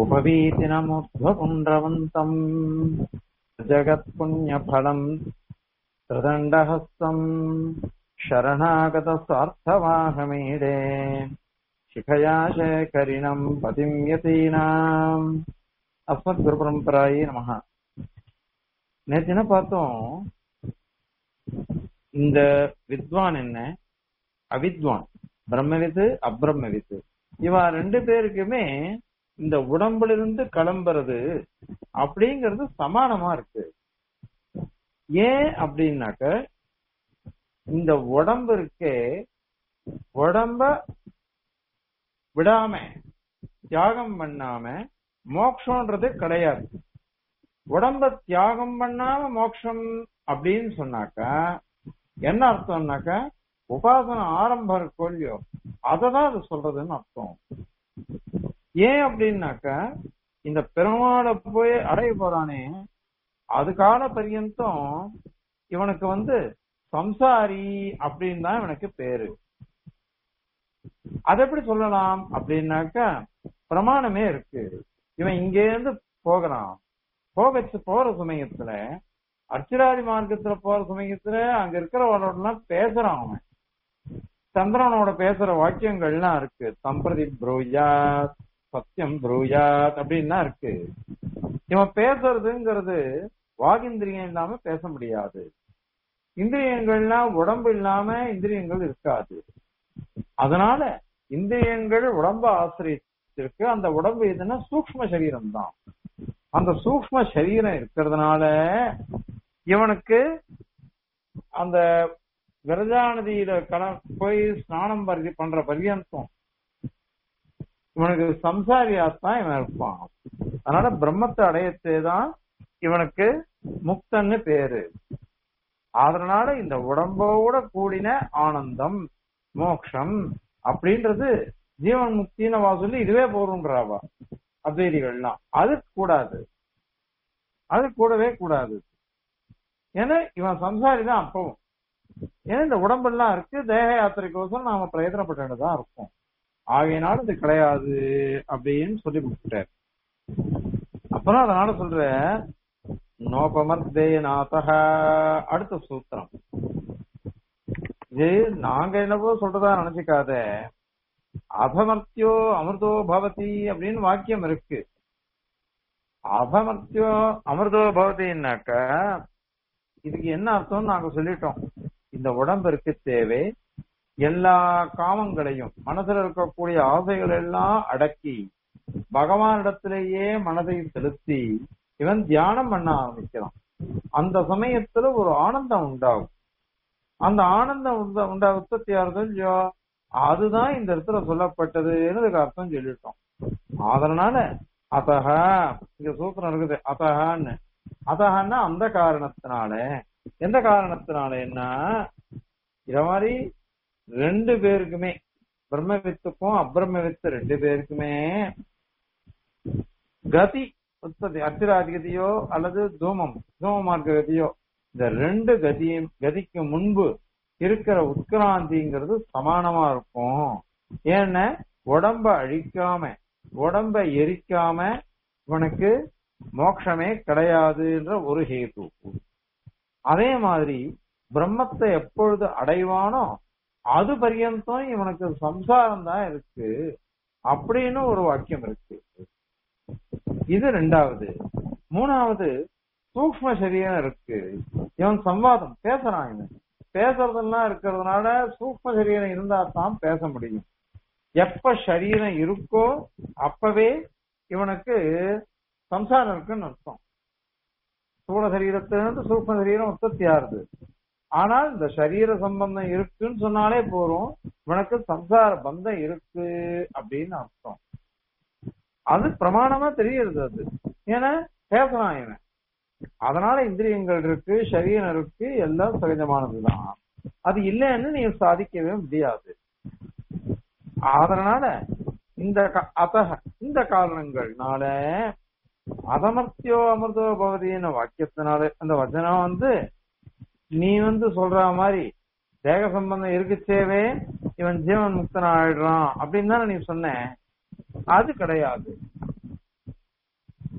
उपवीतिनमुध्वपुण्ड्रवन्तम् जगत्पुण्यफलम् त्रिदण्डहस्तम् शरणागतस्वार्थवाहमीडे शिखया शेखरिणम् पतिम् यतीनाम् அஸ்மத்குருபரம்பராயே நமக நேற்று என்ன பார்த்தோம் இந்த வித்வான் என்ன அவித்வான் பிரம்மவித்து அப்ரம்மவித்து இவா ரெண்டு பேருக்குமே இந்த உடம்புல இருந்து கிளம்புறது அப்படிங்கிறது சமானமா இருக்கு ஏன் அப்படின்னாக்க இந்த உடம்பு இருக்கே உடம்ப விடாம தியாகம் பண்ணாம மோக்ஷன்றது கிடையாது உடம்ப தியாகம் பண்ணாம மோட்சம் அப்படின்னு சொன்னாக்கா என்ன அர்த்தம்னாக்கா உபாசனை ஆரம்பம் இருக்கோ இல்லையோ அததான் அது சொல்றதுன்னு அர்த்தம் ஏன் அப்படின்னாக்கா இந்த பெருமாளை போய் அடைய போறானே அது கால பரியந்தம் இவனுக்கு வந்து சம்சாரி அப்படின்னு தான் இவனுக்கு பேரு அது எப்படி சொல்லலாம் அப்படின்னாக்கா பிரமாணமே இருக்கு இவன் இங்க இருந்து போகிறான் போகச்சு போற சமயத்துல அர்ச்சிராதி மார்க்கத்துல போற சமயத்துல அங்க இருக்கிறவனோட எல்லாம் பேசுறான் அவன் சந்திரனோட பேசுற வாக்கியங்கள்லாம் இருக்கு சம்பிரதி ப்ரூயாத் சத்தியம் ப்ரூயாத் அப்படின்னா இருக்கு இவன் பேசுறதுங்கிறது வாகிந்திரியம் இல்லாம பேச முடியாது இந்திரியங்கள்லாம் உடம்பு இல்லாம இந்திரியங்கள் இருக்காது அதனால இந்திரியங்கள் உடம்ப ஆசிரியத்திற்கு அந்த உடம்பு எதுன்னா சூக்ம சரீரம் தான் அந்த சூக்ம சரீரம் இருக்கிறதுனால இவனுக்கு அந்த விரஜாநதியில கல போய் ஸ்நானம் பரி பண்ற பரியந்தம் இவனுக்கு சம்சாரியாத்தான் இவன் இருப்பான் அதனால பிரம்மத்தை அடையத்தே தான் இவனுக்கு முக்தன்னு பேரு அதனால இந்த உடம்போட கூடின ஆனந்தம் மோக்ஷம் அப்படின்றது ஜீவன் முக்தின்னு வா சொல்லி இதுவே போறோன்றாவா அத்வைதிகள்லாம் அது கூடாது அது கூடவே கூடாது ஏன்னா இவன் சம்சாரி தான் அப்பவும் ஏன்னா இந்த உடம்பெல்லாம் இருக்கு தேக யாத்திரைக்கோசரம் நாம பிரயத்தனப்பட்டுதான் இருக்கும் ஆகையினால இது கிடையாது அப்படின்னு சொல்லி கொடுத்துட்டார் அப்புறம் அதனால சொல்ற நோபமர்தே நாதக அடுத்த சூத்திரம் இது நாங்க என்னவோ சொல்றதா நினைச்சுக்காத அபமர்த்தியோ அமிர்தோ பவதி அப்படின்னு வாக்கியம் இருக்கு அபமர்த்தியோ அமிர்தோ பவதினாக்க இதுக்கு என்ன அர்த்தம் நாங்க சொல்லிட்டோம் இந்த உடம்பிற்கு தேவை எல்லா காமங்களையும் மனசுல இருக்கக்கூடிய ஆசைகள் எல்லாம் அடக்கி பகவானிடத்திலேயே மனதை செலுத்தி இவன் தியானம் பண்ண ஆரம்பிக்கிறான் அந்த சமயத்துல ஒரு ஆனந்தம் உண்டாகும் அந்த ஆனந்தம் உண்டா உண்டா உற்பத்தி ஆறுதல் இல்லையோ அதுதான் இந்த இடத்துல சொல்லப்பட்டதுன்னு இதுக்கு அர்த்தம் சொல்லிட்டோம் அதனால அத்தக இங்க சூத்திரம் இருக்குது அத்தகான்னு அத்தகன்னா அந்த காரணத்தினால எந்த காரணத்தினாலன்னா இத மாதிரி ரெண்டு பேருக்குமே பிரம்மவித்துக்கும் அப்ரம்மவித்து ரெண்டு பேருக்குமே கதி உற்பத்தி அத்திராதிகதியோ அல்லது தூமம் தூம மார்க்க கதியோ இந்த ரெண்டு கதியும் கதிக்கு முன்பு இருக்கிற உட்கிராந்திங்கிறது சமானமா இருக்கும் ஏன்னா உடம்ப அழிக்காம உடம்ப எரிக்காம இவனுக்கு மோட்சமே கிடையாதுன்ற ஒரு ஹேது அதே மாதிரி பிரம்மத்தை எப்பொழுது அடைவானோ அது பரியந்தம் இவனுக்கு சம்சாரம் தான் இருக்கு அப்படின்னு ஒரு வாக்கியம் இருக்கு இது ரெண்டாவது மூணாவது சூக்ம சரீரம் இருக்கு இவன் சம்வாதம் பேசுறான் இவன் பேசுறதெல்லாம் இருக்கிறதுனால சூக்ம சரீரம் இருந்தா தான் பேச முடியும் எப்ப சரீரம் இருக்கோ அப்பவே இவனுக்கு சம்சாரம் இருக்குன்னு அர்த்தம் சூழ சரீரத்திலிருந்து சூக்ம சரீரம் உற்பத்தி ஆறுது ஆனால் இந்த சரீர சம்பந்தம் இருக்குன்னு சொன்னாலே போறோம் இவனுக்கு சம்சார பந்தம் இருக்கு அப்படின்னு அர்த்தம் அது பிரமாணமா தெரியுது அது ஏன்னா பேசலாம் இவன் அதனால இந்திரியங்கள் இருக்கு சரீரம் இருக்கு எல்லாம் சகஜமானதுதான் அது இல்லைன்னு நீங்க சாதிக்கவே முடியாது அதனால இந்த அத்தக இந்த காரணங்கள்னால அதமர்த்தியோ அமிர்தோ பவதின்னு வாக்கியத்தினால அந்த வச்சனம் வந்து நீ வந்து சொல்ற மாதிரி தேக சம்பந்தம் இருக்குச்சேவே இவன் ஜீவன் முக்தன் ஆயிடுறான் அப்படின்னு தானே நீ சொன்ன அது கிடையாது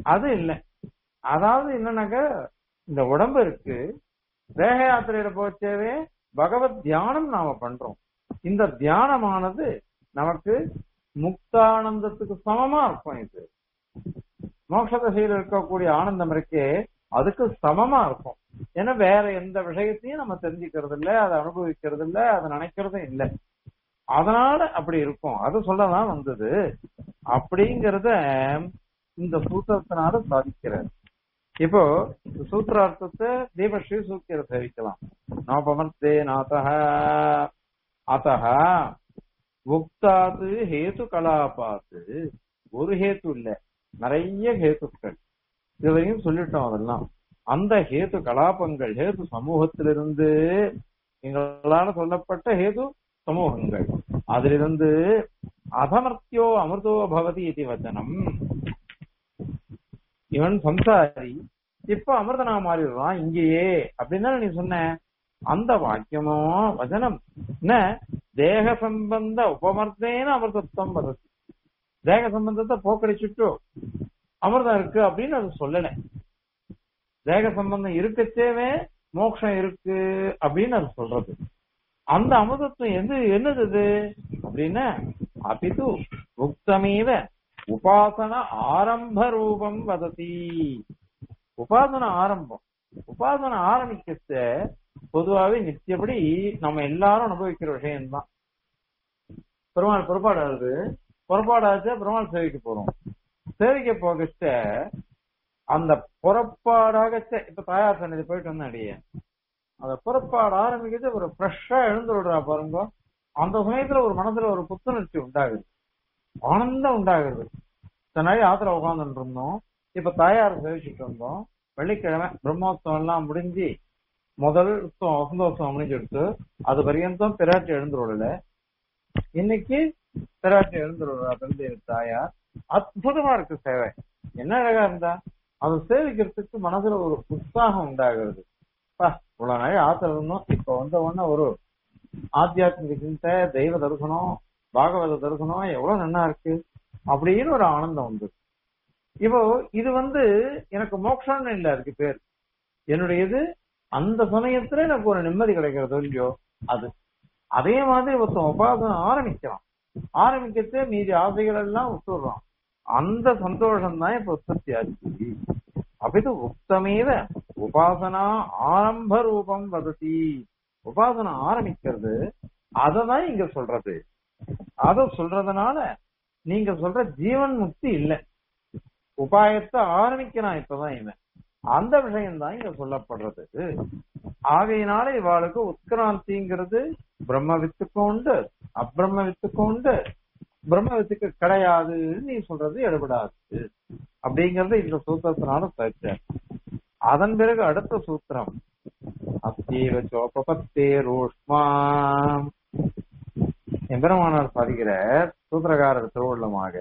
அது இல்லை அதாவது என்னன்னாக்க இந்த உடம்பு இருக்கு தேக யாத்திரையில போச்சேவே பகவத் தியானம் நாம பண்றோம் இந்த தியானமானது நமக்கு முக்தானந்தத்துக்கு சமமா இருக்கும் இது மோட்ச தசையில் இருக்கக்கூடிய ஆனந்தம் இருக்கே அதுக்கு சமமா இருக்கும் ஏன்னா வேற எந்த விஷயத்தையும் நம்ம தெரிஞ்சுக்கிறது இல்ல அதை அனுபவிக்கிறது இல்ல அதை நினைக்கிறதும் இல்லை அதனால அப்படி இருக்கும் அது சொல்லதான் வந்தது அப்படிங்கறத இந்த சூத்திரத்தினால சாதிக்கிறார் இப்போ சூத்திரார்த்தத்தை தீபஸ்ரீ சூத்திர சேவிக்கலாம் நோபமர்த்தே நாதக அத்தக உக்தாது ஹேது கலாபாத்து ஒரு ஹேத்து இல்ல நிறைய ஹேத்துக்கள் இதுவரையும் சொல்லிட்டோம் அதெல்லாம் அந்த ஹேது கலாபங்கள் ஹேது சமூகத்திலிருந்து எங்களால சொல்லப்பட்ட ஹேது சமூகங்கள் அதிலிருந்து அதமர்த்தியோ அமிர்தோ பவதி இது வச்சனம் இவன் சம்சாரி இப்ப அமிர்தனா மாறிடுறான் இங்கேயே அப்படின்னு நீ சொன்ன அந்த வாக்கியமோ வச்சனம் என்ன தேக சம்பந்த உபமர்த்தேன அமிர்தத்துவம் வதத்தி தேக சம்பந்தத்தை போக்கடிச்சுட்டு அமிர்தம் இருக்கு அப்படின்னு அது சொல்லல தேக சம்பந்தம் இருக்கச்சேவே மோட்சம் இருக்கு அப்படின்னு அது சொல்றது அந்த அமிர்தத்துவம் எது என்னது இது அப்படின்னா அபிது முக்தமீவ உபாசன ஆரம்ப ரூபம் வததி உபாசன ஆரம்பம் உபாசன ஆரம்பிக்கச்ச பொதுவாவே நித்தியப்படி நம்ம எல்லாரும் அனுபவிக்கிற விஷயம்தான் பெருமாள் புறப்பாடாது புறப்பாடாச்சு பெருமாள் சேவைக்கு போறோம் சேவைக்கு போகச்ச அந்த புறப்பாடாகச்ச இப்ப தாயார் சன்னதி போயிட்டு வந்தேன் அடியே அந்த புறப்பாடு ஆரம்பிக்கிறது ஒரு ஃப்ரெஷ்ஷா எழுந்து விடுறா பாருங்க அந்த சமயத்துல ஒரு மனசுல ஒரு புத்துணர்ச்சி உண்டாகுது ஆனந்தம் உண்டாகுது இத்தனை நாள் ஆத்திர உட்காந்துட்டு இருந்தோம் இப்ப தாயார் சேவிச்சுட்டு வந்தோம் வெள்ளிக்கிழமை பிரம்மோத்சவம் எல்லாம் முடிஞ்சு முதல் உற்சவம் வசந்தோத்சவம் முடிஞ்செடுத்து அது பரியந்தம் பிராட்டி எழுந்துருடல இன்னைக்கு பிராட்டி எழுந்துருடா பெருந்தேவி தாயார் அற்புதமா இருக்கு சேவை என்ன அழகா இருந்தா அதை சேவிக்கிறதுக்கு மனசுல ஒரு உற்சாகம் உண்டாகிறது இவ்வளவு நாள் ஆத்திர இருந்தோம் இப்ப வந்த உடனே ஒரு ஆத்தியாத்மிக சிந்தை தெய்வ தரிசனம் பாகவத தரிசனம் எவ்வளவு நல்லா இருக்கு அப்படின்னு ஒரு ஆனந்தம் வந்து இப்போ இது வந்து எனக்கு மோட்சம்னு இல்ல அதுக்கு பேர் என்னுடையது அந்த சமயத்துல எனக்கு ஒரு நிம்மதி கிடைக்கிறது இல்லையோ அது அதே மாதிரி ஒருத்தன் உபாசனை ஆரம்பிக்கிறான் ஆரம்பிக்கச்சே மீதி ஆசைகள் எல்லாம் விட்டுடுறான் அந்த சந்தோஷம் தான் இப்ப உற்பத்தி ஆச்சு அபிது உக்தமேவ உபாசனா ஆரம்ப ரூபம் வததி உபாசனை ஆரம்பிக்கிறது அததான் இங்க சொல்றது அத சொல்றதுனால நீங்க சொல்ற ஜீவன் முக்தி இல்ல உபாயத்தை ஆரம்பிக்கிறான் இப்பதான் இவன் அந்த விஷயம் தான் இங்க சொல்லப்படுறது ஆகையினால இவாளுக்கு உத்கிராந்திங்கிறது பிரம்ம வித்துக்கும் உண்டு அப்பிரம்ம வித்துக்கும் உண்டு பிரம்ம வித்துக்கு கிடையாது நீ சொல்றது எடுபடாது அப்படிங்கறது இந்த சூத்திரத்தினால சர்ச்சை அதன் பிறகு அடுத்த சூத்திரம் அத்தீவ சோபபத்தே ரூஷ்மா எம்பெருமானார் சாதிக்கிற சூத்திரகாரர் திருவுள்ளமாக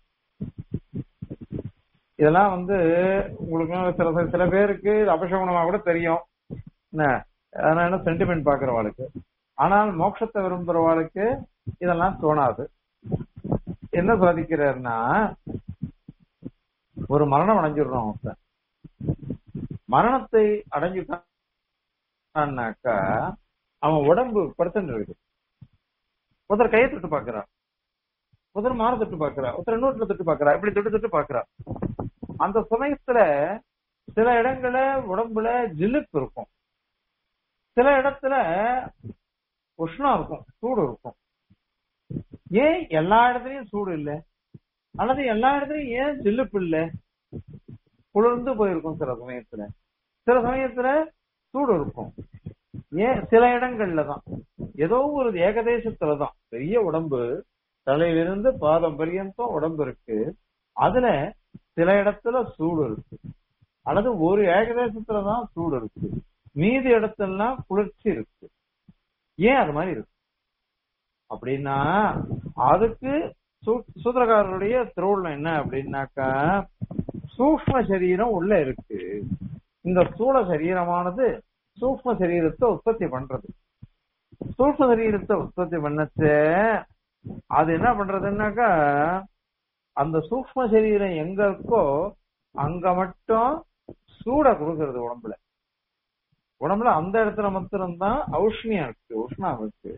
இதெல்லாம் வந்து உங்களுக்கு சில சில பேருக்கு அபசகுணமா கூட தெரியும் என்ன அதனால சென்டிமெண்ட் பாக்குறவாளுக்கு ஆனால் மோட்சத்தை விரும்புறவாளுக்கு இதெல்லாம் தோணாது என்ன சாதிக்கிறாருன்னா ஒரு மரணம் அடைஞ்சிடுறோம் ஒருத்தன் மரணத்தை அடைஞ்சுட்டான்னாக்கா அவன் உடம்பு படுத்துட்டு இருக்குது ஒருத்தர் கையை தொட்டு பாக்குறான் ஒருத்தர் மாற தொட்டு பாக்குறா ஒருத்தர் இன்னொருத்தர் தொட்டு பாக்குறா இப்படி தொட்டு தொட்டு பாக்குறா அந்த சமயத்துல சில இடங்கள்ல உடம்புல ஜிலுப்பு இருக்கும் சில இடத்துல உஷ்ணம் இருக்கும் சூடு இருக்கும் ஏன் எல்லா இடத்துலயும் சூடு இல்ல அல்லது எல்லா இடத்துலயும் ஏன் ஜில்லுப்பு இல்ல குளிர்ந்து போயிருக்கும் சில சமயத்துல சில சமயத்துல சூடு இருக்கும் ஏன் சில இடங்கள்ல தான் ஏதோ ஒரு ஏகதேசத்துலதான் பெரிய உடம்பு தலையிலிருந்து பாதம் பரியந்தம் உடம்பு இருக்கு அதுல சில இடத்துல சூடு இருக்கு அல்லது ஒரு ஏகதேசத்துலதான் சூடு இருக்கு மீதி இடத்துலலாம் குளிர்ச்சி இருக்கு ஏன் அது மாதிரி இருக்கு அப்படின்னா அதுக்கு சூத்திரக்காரருடைய திருவுள்ளம் என்ன அப்படின்னாக்கா சூக்ம சரீரம் உள்ள இருக்கு இந்த ஸ்தூல சரீரமானது சூக்ம சரீரத்தை உற்பத்தி பண்றது சூக்ம சரீரத்தை உற்பத்தி பண்ணச்ச அது என்ன பண்றதுன்னாக்கா அந்த சூக்ம சரீரம் எங்க இருக்கோ அங்க மட்டும் சூட கொடுக்கறது உடம்புல உடம்புல அந்த இடத்துல மாத்திரம்தான் ஔஷ்ணியம் இருக்கு உஷ்ணம் இருக்கு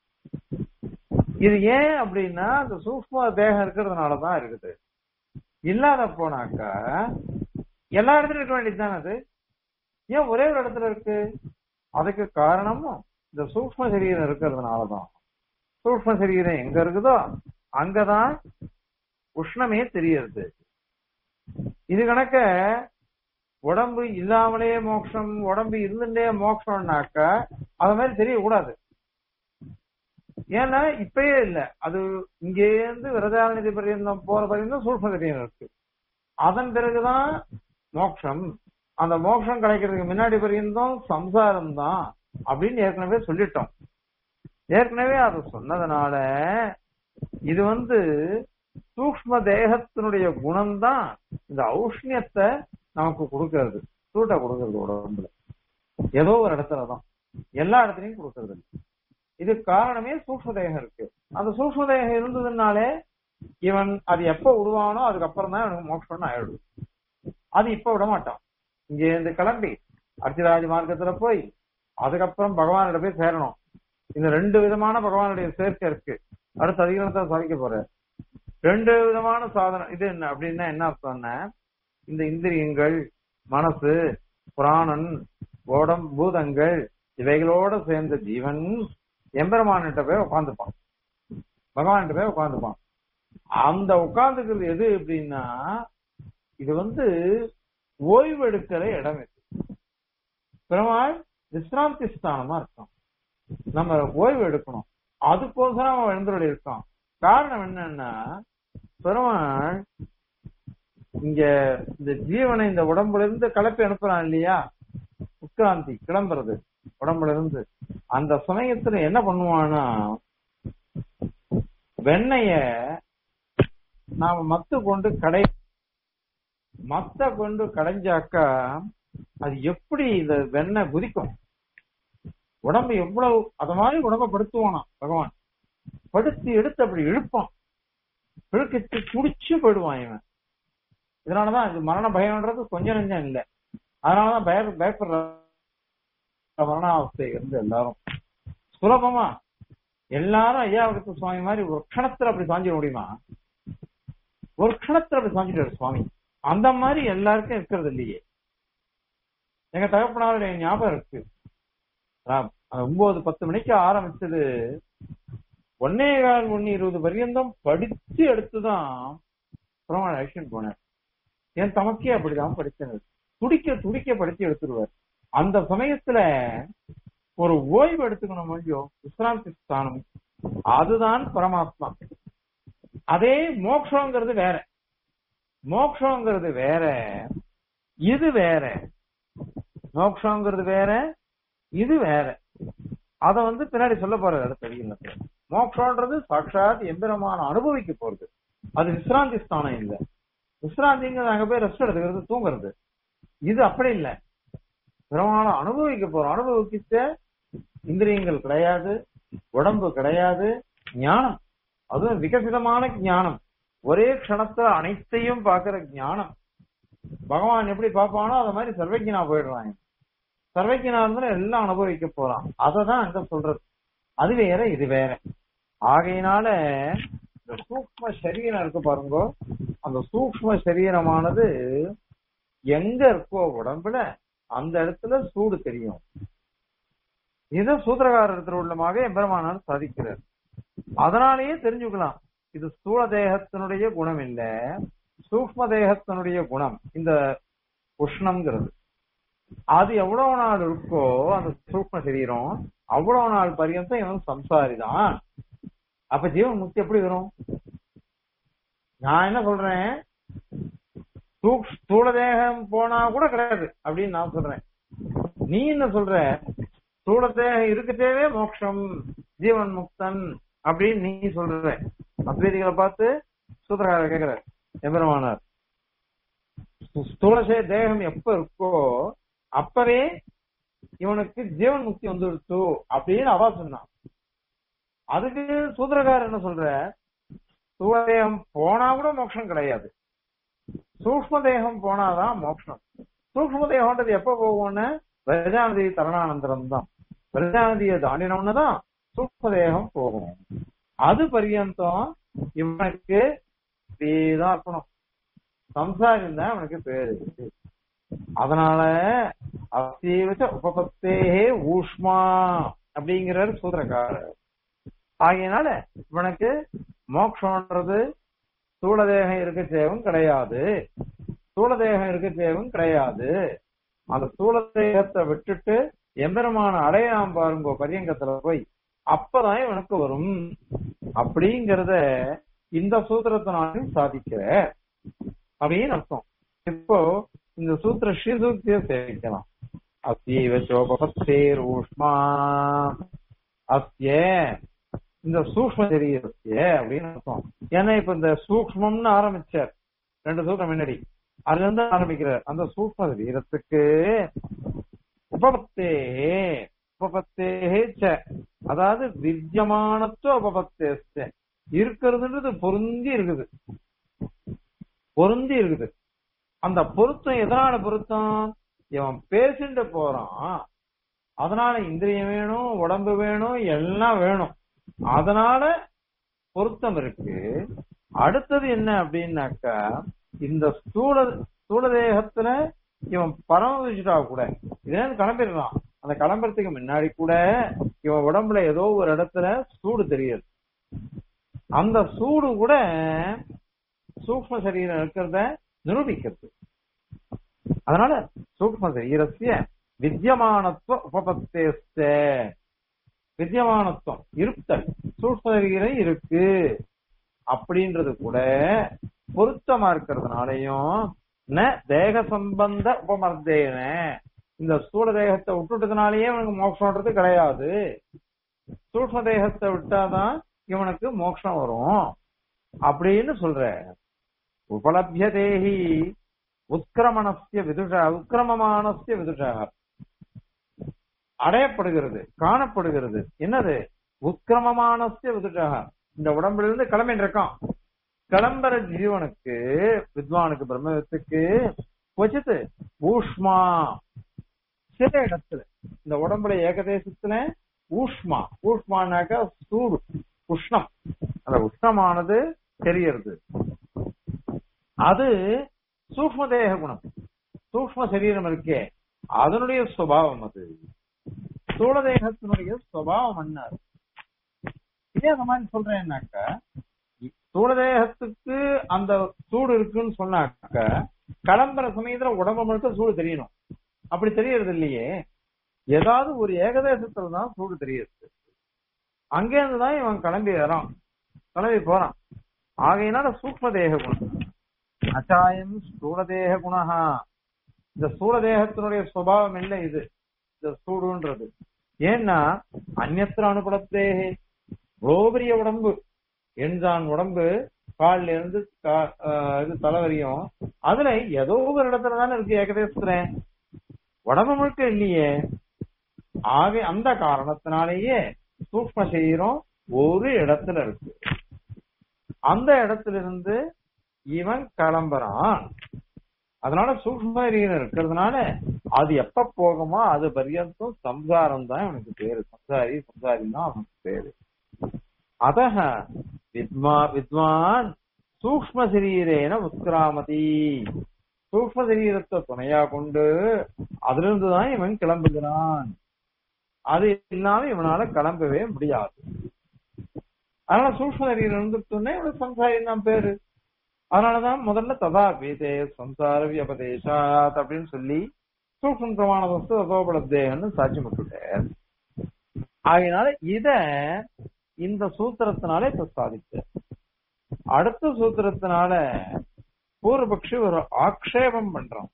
இது ஏன் அப்படின்னா அந்த சூக்ம தேகம் இருக்கிறதுனாலதான் இருக்குது இல்லாத போனாக்கா எல்லா இடத்துலயும் இருக்க வேண்டியதுதானே அது ஏன் ஒரே ஒரு இடத்துல இருக்கு அதுக்கு காரணமும் இந்த சூக்ம சரீரம் இருக்கிறதுனாலதான் சூக்ம சரீரம் எங்க இருக்குதோ அங்கதான் உஷ்ணமே தெரியறது இது கணக்க உடம்பு இல்லாமலே மோட்சம் உடம்பு இருந்துட்டே மோட்சம்னாக்கா அது மாதிரி தெரியக்கூடாது ஏன்னா இப்பயே இல்ல அது இங்கேருந்து விரதாநிதி பரியந்தம் போற பரியந்தம் சூழ்ம சரீரம் இருக்கு அதன் பிறகுதான் மோட்சம் அந்த மோட்சம் கிடைக்கிறதுக்கு முன்னாடி பரியந்தம் சம்சாரம் தான் அப்படின்னு ஏற்கனவே சொல்லிட்டோம் ஏற்கனவே அதை சொன்னதுனால இது வந்து சூக்ம தேகத்தினுடைய குணம்தான் இந்த ஔஷ்ணியத்தை நமக்கு கொடுக்கறது சூட்டை கொடுக்கறது உடம்புல ஏதோ ஒரு இடத்துலதான் எல்லா இடத்துலயும் கொடுக்கறது இல்ல. இது காரணமே சூக்ம தேகம் இருக்கு அந்த சூக்ம தேகம் இருந்ததுனாலே இவன் அது எப்ப விடுவானோ அதுக்கப்புறம் தான் இவனுக்கு மோட்சம்னு ஆயிடுது அது இப்ப விட மாட்டான் இங்க இருந்து கிளம்பி அர்ச்சிராஜ மார்க்கத்துல போய் அதுக்கப்புறம் பகவானிட போய் சேரணும் இந்த ரெண்டு விதமான பகவானுடைய சேர்க்கை இருக்கு அடுத்த அதிகாரத்தை சாதிக்க போற ரெண்டு விதமான சாதனம் இது என்ன அப்படின்னா என்ன அர்த்தம்னா இந்த இந்திரியங்கள் மனசு புராணன் ஓடம் பூதங்கள் இவைகளோட சேர்ந்த ஜீவன் எம்பெருமான்கிட்ட போய் உட்காந்துப்பான் பகவான்கிட்ட போய் உட்காந்துப்பான் அந்த உட்கார்ந்துக்கிறது எது அப்படின்னா இது வந்து ஓய்வு எடுக்கிற இடம் இது பெருமாள் விசிராந்தி ஸ்தானமா இருக்கான் நம்ம ஓய்வு எடுக்கணும் அதுக்கோசரம் அவன் எழுந்தோடு இருக்கான் காரணம் என்னன்னா பெருமாள் இங்க இந்த ஜீவனை இந்த உடம்புல இருந்து கலப்பி அனுப்புறான் இல்லையா உட்கிராந்தி கிளம்புறது உடம்புல இருந்து அந்த சமயத்துல என்ன பண்ணுவான்னா வெண்ணைய நாம மத்து கொண்டு கடை மத்த கொண்டு கடைஞ்சாக்கா அது எப்படி இந்த வெண்ணெய் குதிக்கும் உடம்பு எவ்வளவு அத மாதிரி உடம்ப படுத்துவானா பகவான் படுத்து எடுத்து அப்படி இழுப்பான் இழுக்கிட்டு குடிச்சு போயிடுவான் இவன் இதனாலதான் இது மரண பயம்ன்றது கொஞ்சம் நெஞ்சம் இல்லை அதனாலதான் பய பயப்படுற மரணாவஸ்தை இருந்து எல்லாரும் சுலபமா எல்லாரும் ஐயாவுக்கு சுவாமி மாதிரி ஒரு க்ஷணத்துல அப்படி சாஞ்சிட முடியுமா ஒரு க்ஷணத்துல அப்படி சாஞ்சிட்டாரு சுவாமி அந்த மாதிரி எல்லாருக்கும் இருக்கிறது இல்லையே எங்க தகப்பனாருடைய ஞாபகம் இருக்கு நான் அந்த ஒன்பது பத்து மணிக்கு ஆரம்பிச்சது ஒன்னே கால் ஒன்னு இருபது பர்யந்தம் படிச்சு எடுத்துதான் பெருமாள் ஆக்ஷன் போனார் என் தமக்கே அப்படிதான் படிச்சது துடிக்க துடிக்க படிச்சு எடுத்துருவார் அந்த சமயத்துல ஒரு ஓய்வு எடுத்துக்கணும் முடியும் விசிராந்தி ஸ்தானம் அதுதான் பரமாத்மா அதே மோக்ஷங்கிறது வேற மோக்ஷங்கிறது வேற இது வேற மோக்ஷங்கிறது வேற இது வேற அத வந்து பின்னாடி சொல்ல போறது அடுத்த அடியில் மோக்ஷன்றது சாட்சாத் எந்திரமான அனுபவிக்க போறது அது விசிராந்தி ஸ்தானம் இல்ல விசிராந்திங்கிறது அங்க போய் ரெஸ்ட் எடுத்துக்கிறது தூங்குறது இது அப்படி இல்ல பிரமாண அனுபவிக்க போறோம் அனுபவிச்ச இந்திரியங்கள் கிடையாது உடம்பு கிடையாது ஞானம் அதுவும் விகசிதமான ஞானம் ஒரே க்ஷணத்துல அனைத்தையும் பாக்குற ஞானம் பகவான் எப்படி பார்ப்பானோ அத மாதிரி சர்வஜனா போயிடுறான் சர்வஜனா இருந்தா எல்லாம் அனுபவிக்க போறான் அததான் அங்க சொல்றது அது வேற இது வேற ஆகையினால இந்த சூக்ம சரீரம் இருக்கு பாருங்க அந்த சூக்ம சரீரமானது எங்க இருக்கோ உடம்புல அந்த இடத்துல சூடு தெரியும் இது சூத்திரகாரர் திருவுள்ளமாக எம்பெருமானார் சாதிக்கிறார் அதனாலேயே தெரிஞ்சுக்கலாம் இது ஸ்தூல தேகத்தினுடைய குணம் இல்ல சூக்ம தேகத்தினுடைய குணம் இந்த உஷ்ணம்ங்கிறது அது எவ்வளவு நாள் இருக்கோ அந்த சூக்ம சரீரம் அவ்வளவு நாள் பரியந்தம் இவன் சம்சாரிதான் அப்ப ஜீவன் முக்தி எப்படி வரும் நான் என்ன சொல்றேன் ஸ்தூல தேகம் போனா கூட கிடையாது அப்படின்னு நான் சொல்றேன் நீ என்ன சொல்ற ஸ்தூல தேகம் இருக்கட்டேவே மோட்சம் ஜீவன் முக்தன் அப்படின்னு நீ சொல்ற அத்வைதிகளை பார்த்து சூத்திரகாரர் கேக்குற எம்பெருமானார் ஸ்தூல தேகம் எப்ப இருக்கோ அப்பவே இவனுக்கு ஜீவன் முக்தி வந்துடுச்சு அப்படின்னு அவா சொன்னான் அதுக்கு சூத்திரக்காரர் என்ன சொல்ற ஸ்தூலதேகம் போனா கூட மோட்சம் கிடையாது சூக்ம தேகம் போனாதான் மோட்சம் சூக்ம தேகம்ன்றது எப்ப போகும்னு பிரஜாநதி தரணானந்தரம் தான் பிரஜாநதியை தாண்டினோம்னு தான் சூக்ம தேகம் போகும் அது பரியந்தம் இவனுக்கு இப்படிதான் இருக்கணும் சம்சாரம் தான் அவனுக்கு பேரு அதனால அசீவச்ச உபபத்தேகே ஊஷ்மா அப்படிங்கிறார் சூத்திரக்காரர் ஆகையினால இவனுக்கு மோட்சம்ன்றது ஸ்தூலதேகம் இருக்க தேவும் கிடையாது ஸ்தூலதேகம் இருக்க தேவும் கிடையாது அந்த ஸ்தூலதேகத்தை விட்டுட்டு எம்பெருமான அடையாம பாருங்க பரியங்கத்துல போய் அப்பதான் இவனுக்கு வரும் அப்படிங்கறத இந்த சூத்திரத்தினாலும் சாதிக்கிற அப்படின்னு அர்த்தம் இப்போ இந்த சூத்திர ஸ்ரீசூக்திய சேவிக்கலாம் அஸ்யவ சோபபத்தேர் ஊஷ்மா அஸ்ய இந்த சூக்ம சரீரஸ்ய அப்படின்னு அர்த்தம் ஏன்னா இப்ப இந்த சூக்மம்னு ஆரம்பிச்சார் ரெண்டு சூத்திரம் முன்னாடி அதுல இருந்து ஆரம்பிக்கிறார் அந்த சூக்ம சரீரத்துக்கு உபபத்தே உபபத்தே அதாவது வித்தியமானத்துவ உபபத்தே இருக்கிறதுன்றது பொருந்தி இருக்குது பொருந்தி இருக்குது அந்த பொருத்தம் எதனால பொருத்தம் இவன் பேசிட்டு போறான் அதனால இந்திரியம் வேணும் உடம்பு வேணும் எல்லாம் வேணும் அதனால பொருத்தம் இருக்கு அடுத்தது என்ன அப்படின்னாக்கா இந்த ஸ்தூல ஸ்தூல தேகத்துல இவன் பரமவிச்சுட்டா கூட இதுல கிளம்பிடுறான் அந்த கிளம்புறதுக்கு முன்னாடி கூட இவன் உடம்புல ஏதோ ஒரு இடத்துல சூடு தெரியுது அந்த சூடு கூட சூக்ம சரீரம் இருக்கிறத நிரூபிக்கிறது அதனால சூக்ம சரீரஸ்ய வித்தியமானத்துவ உபபத்தேஸ்த வித்தியமானத்துவம் இருத்தல் சூக்ம சரீரம் இருக்கு அப்படின்றது கூட பொருத்தமா இருக்கிறதுனாலையும் ந தேக சம்பந்த உபமர்த்தேன இந்த ஸ்தூல தேகத்தை விட்டுட்டதுனாலயே இவனுக்கு மோட்சம்ன்றது கிடையாது சூக்ம தேகத்தை விட்டாதான் இவனுக்கு மோட்சம் வரும் அப்படின்னு சொல்ற உபலபியதேகி உத்கிரமணஸ்ய விதுஷா உத்கிரமமானஸ்ய விதுஷா அடையப்படுகிறது காணப்படுகிறது என்னது உத்கிரமமானஸ்ய விதுஷா இந்த உடம்புல இருந்து கிளம்பிட்டு இருக்கான் கிளம்புற ஜீவனுக்கு வித்வானுக்கு பிரம்மத்துக்கு கொச்சித்து ஊஷ்மா சில இடத்துல இந்த உடம்புல ஏகதேசத்துல ஊஷ்மா ஊஷ்மானாக்கா சூடு உஷ்ணம் அந்த உஷ்ணமானது தெரியறது அது சூக்ம தேக குணம் சூக்ம சரீரம் இருக்கே அதனுடைய சுபாவம் அது ஸ்தூல தேகத்தினுடைய சுபாவம் என்ன இதே அந்த மாதிரி சொல்றேன்னாக்கா ஸ்தூல தேகத்துக்கு அந்த சூடு இருக்குன்னு சொன்னாக்க கிளம்புற சமயத்துல உடம்பு மட்டும் சூடு தெரியணும் அப்படி தெரியறது இல்லையே ஏதாவது ஒரு ஏகதேசத்துல தான் சூடு தெரியுது அங்கேருந்து தான் இவன் கிளம்பி வரான் கிளம்பி போறான் ஆகையினால சூக்ம தேக குணம் அச்சாயம் ஸ்தூல தேக குணஹா இந்த ஸ்தூல தேகத்தினுடைய சுபாவம் இல்லை இது இந்த சூடுன்றது ஏன்னா அந்நத்திர அனுபலத்தேகே பெரிய உடம்பு எண்சான் உடம்பு காலில இருந்து இது தலைவரியும் அதுல ஏதோ ஒரு இடத்துல தானே இருக்கு ஏகதேசத்துல உடம்பு முழுக்க இல்லையே ஆக அந்த காரணத்தினாலேயே சூக்ம சரீரம் ஒரு இடத்துல இருக்கு அந்த இடத்துல இருந்து இவன் கிளம்புறான் அதனால சூக்ம சரீரம் இருக்கிறதுனால அது எப்ப போகுமோ அது பரியந்தம் சம்சாரம் தான் அவனுக்கு பேரு சம்சாரி சம்சாரி தான் அவனுக்கு பேரு அத வித்மா வித்வான் சூக்ம சரீரேன உத்கிராமதி சூக்ம சரீரத்தை துணையா கொண்டு அதுல இருந்துதான் இவன் கிளம்புகிறான் அது இல்லாம இவனால கிளம்பவே முடியாது அதனால சூக்ம சரீரம் இருந்துட்டோன்னே இவனுக்கு சம்சாரி தான் பேரு அதனாலதான் முதல்ல ததா பீதே சம்சார வியபதேசாத் அப்படின்னு சொல்லி சூக்ம பிரமாண வஸ்து ததோபலத்தேகன்னு சாட்சி விட்டுட்டார் ஆகையினால இத இந்த சூத்திரத்தினால இப்ப சாதிச்சு அடுத்த சூத்திரத்தினால பூர்வபக்ஷி ஒரு ஆக்ஷேபம் பண்றான்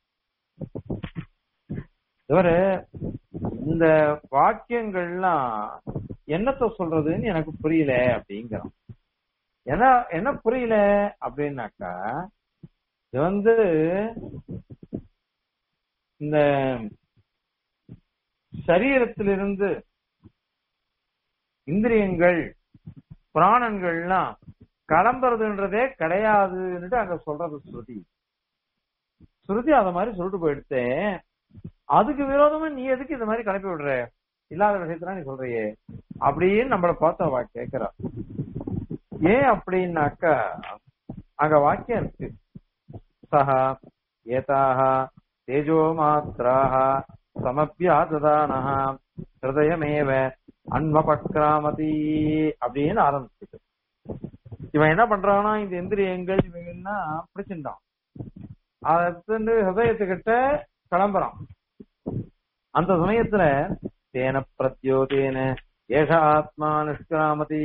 இவரு இந்த வாக்கியங்கள்லாம் என்னத்த சொல்றதுன்னு எனக்கு புரியல அப்படிங்கிறான் என்ன என்ன புரியல அப்படின்னாக்கா இது வந்து இந்த சரீரத்திலிருந்து இந்திரியங்கள் பிராணங்கள்லாம் கிளம்புறதுன்றதே கிடையாதுன்னுட்டு அங்க சொல்றது ஸ்ருதி ஸ்ருதி அத மாதிரி சொல்லிட்டு போயிடுத்தே அதுக்கு விரோதமா நீ எதுக்கு இந்த மாதிரி கிளப்பி விடுற இல்லாத விஷயத்துல நீ சொல்றியே அப்படின்னு நம்மள பார்த்து அவ கேக்குறா ஏன் அப்படின்னாக்கா அங்க வாக்கியம் இருக்கு சஹா ஏதாக தேஜோ மாத்திராக சமப்பியாததானஹ ஹிருதயமேவ அன்வபக்ராமதி அப்படின்னு ஆரம்பிச்சுட்டு இவன் என்ன பண்றான்னா இந்த இந்திரியங்கள் இவைகள்லாம் பிடிச்சிருந்தான் அதை எடுத்துட்டு ஹிருதயத்துக்கிட்ட கிளம்புறான் அந்த சமயத்துல தேன பிரத்யோதேன ஏஷ ஆத்மா நிஷ்கிராமதி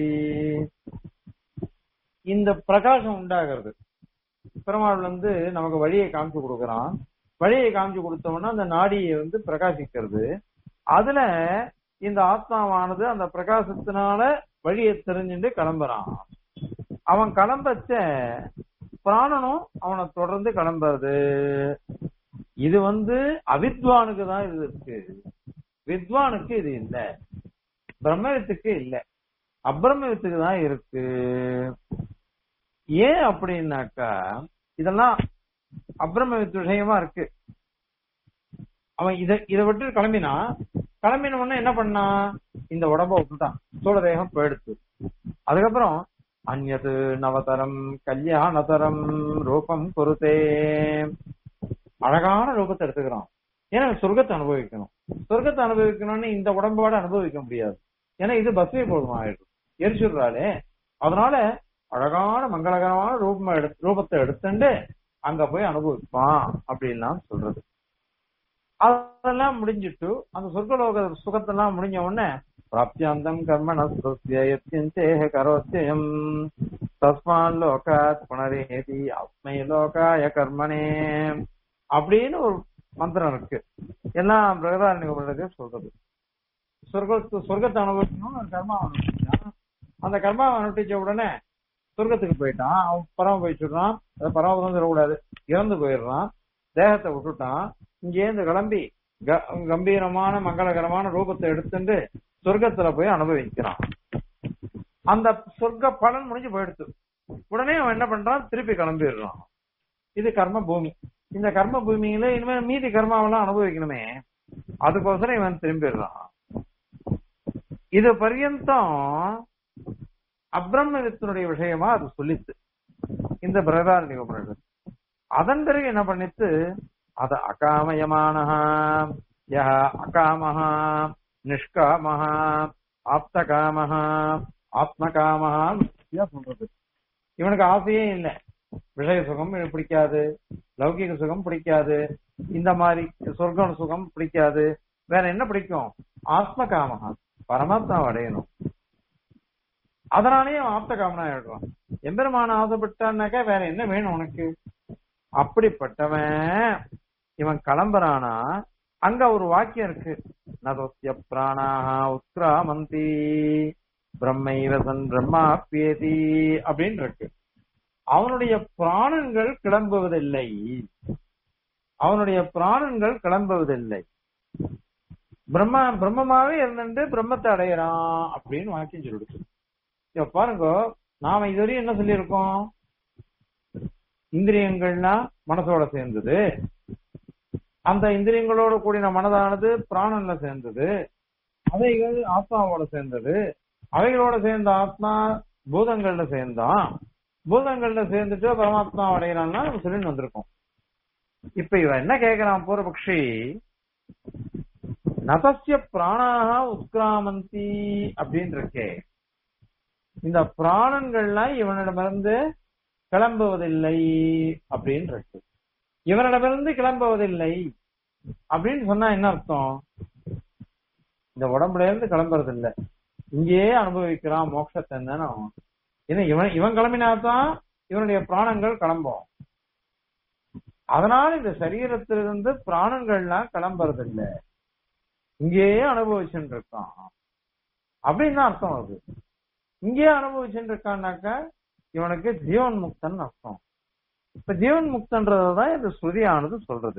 இந்த பிரகாசம் உண்டாகிறது பெருமாள் வந்து நமக்கு வழியை காமிச்சு கொடுக்கறான் வழியை காமிச்சு கொடுத்தோம்னா அந்த நாடியை வந்து பிரகாசிக்கிறது அதுல இந்த ஆத்மாவானது அந்த பிரகாசத்தினால வழியை தெரிஞ்சுட்டு கிளம்புறான் அவன் கிளம்பச்ச பிராணனும் அவனை தொடர்ந்து கிளம்புறது இது வந்து அவித்வானுக்கு தான் இது இருக்கு வித்வானுக்கு இது இல்ல பிரம்மவித்துக்கு இல்ல அப்பிரமவித்துக்கு தான் இருக்கு ஏன் அப்படின்னாக்கா இதெல்லாம் அப்பிரமவித்து விஷயமா இருக்கு அவன் இத இதை விட்டு கிளம்பினா கிளம்பின உடனே என்ன பண்ணான் இந்த உடம்ப விட்டுட்டான் சோழ தேகம் போயிடுச்சு அதுக்கப்புறம் அந்நது நவதரம் கல்யாணதரம் ரூபம் பொறுத்தே அழகான ரூபத்தை எடுத்துக்கிறான் ஏன்னா சொர்க்கத்தை அனுபவிக்கணும் சொர்க்கத்தை அனுபவிக்கணும்னு இந்த உடம்போட அனுபவிக்க முடியாது ஏன்னா இது பஸ்வே போதும் ஆயிடும் எரிச்சுடுறாளே அதனால அழகான மங்களகரமான ரூபம் எடுத்து ரூபத்தை எடுத்துட்டு அங்க போய் அனுபவிப்பான் அப்படின்லாம் சொல்றது அதெல்லாம் முடிஞ்சிட்டு அந்த சொர்க்கலோக சுகத்தெல்லாம் முடிஞ்ச உடனே பிராப்தியாந்தம் கர்மணேக கரோத்தியம் தஸ்மான் லோகாத் புனரேதி அஸ்மை லோகாய கர்மனே அப்படின்னு ஒரு மந்திரம் இருக்கு எல்லாம் பிரகதாரண்ய சொல்றது சொர்க்க சொர்க்கத்தை அனுபவிக்கணும் கர்மா அனுபவிச்சான் அந்த கர்மாவை அனுபவிச்ச உடனே சொர்க்கத்துக்கு போயிட்டான் அவன் பரம போயிச்சுடுறான் பரமபதம் சொல்லக்கூடாது இறந்து போயிடுறான் தேகத்தை விட்டுட்டான் இங்கேருந்து கிளம்பி கம்பீரமான மங்களகரமான ரூபத்தை எடுத்துட்டு சொர்க்கத்துல போய் அனுபவிக்கிறான் அந்த சொர்க்க பலன் முடிஞ்சு போயிடுச்சு உடனே அவன் என்ன பண்றான் திருப்பி கிளம்பிடுறான் இது கர்ம பூமி இந்த கர்ம பூமியில இனிமே மீதி கர்மாவெல்லாம் அனுபவிக்கணுமே அதுக்கோசரம் இவன் திரும்பிடுறான் இது பர்யந்தம் அப்ரம்மவித்தினுடைய விஷயமா அது சொல்லித்து இந்த பிரதாரணிக உபனிஷத் அதன் பிறகு என்ன பண்ணித்து அத அகாமயமானஹா யஹ அகாமஹா நிஷ்காமஹா ஆப்தகாமஹா ஆத்மகாமஹா சொல்றது இவனுக்கு ஆசையே இல்லை விஷய சுகம் பிடிக்காது லௌகிக சுகம் பிடிக்காது இந்த மாதிரி சொர்க்க சுகம் பிடிக்காது வேற என்ன பிடிக்கும் ஆத்ம காமகா பரமாத்மா அடையணும் அதனாலேயே அவன் ஆப்த காமனா ஆயிடுறான் எம்பெருமான ஆசைப்பட்டான்னாக்கா வேற என்ன வேணும் உனக்கு அப்படிப்பட்டவன் இவன் கிளம்புறானா அங்க ஒரு வாக்கியம் இருக்கு நதோசிய பிராணாக உத்ராமந்தி பிரம்மைவசன் பிரம்மாப்பியதி அப்படின்னு இருக்கு அவனுடைய பிராணங்கள் கிளம்புவதில்லை அவனுடைய பிராணங்கள் கிளம்புவதில்லை பிரம்ம பிரம்மமாவே இருந்துட்டு பிரம்மத்தை அடையறான் அப்படின்னு வாக்கியம் சொல்லிடுச்சு இப்ப பாருங்க நாம இதுவரையும் என்ன சொல்லியிருக்கோம் இந்திரியங்கள்னா மனசோட சேர்ந்தது அந்த இந்திரியங்களோட கூடின மனதானது பிராணன்ல சேர்ந்தது அவைகள் ஆத்மாவோட சேர்ந்தது அவைகளோட சேர்ந்த ஆத்மா பூதங்கள்ல சேர்ந்தான் பூதங்கள்ல சேர்ந்துட்டு பரமாத்மா அடைகிறான்னா சொல்லிட்டு வந்திருக்கோம் இப்ப இவன் என்ன கேக்குறான் பூர்வபக்ஷி நதசிய பிராணாக உத்கிராமந்தி அப்படின்னு இருக்கே இந்த பிராணங்கள்லாம் இவனிடமிருந்து கிளம்புவதில்லை அப்படின்னு இருக்கு இவனிடமிருந்து கிளம்புவதில்லை அப்படின்னு சொன்னா என்ன அர்த்தம் இந்த உடம்புல இருந்து கிளம்புறது இல்ல இங்கேயே அனுபவிக்கிறான் மோட்சத்தை தானே ஏன்னா இவன் இவன் கிளம்பினாதான் இவனுடைய பிராணங்கள் கிளம்பும் அதனால இந்த சரீரத்திலிருந்து பிராணங்கள்லாம் கிளம்புறது இல்ல இங்கேயே அனுபவிச்சுட்டு இருக்கான் அப்படின்னு தான் அர்த்தம் அது இங்கேயே அனுபவிச்சுட்டு இருக்கான்னாக்கா இவனுக்கு ஜீவன் முக்தன் அர்த்தம் இப்ப ஜீவன் முக்தன்றதான் இந்த ஸ்ருதியானது சொல்றது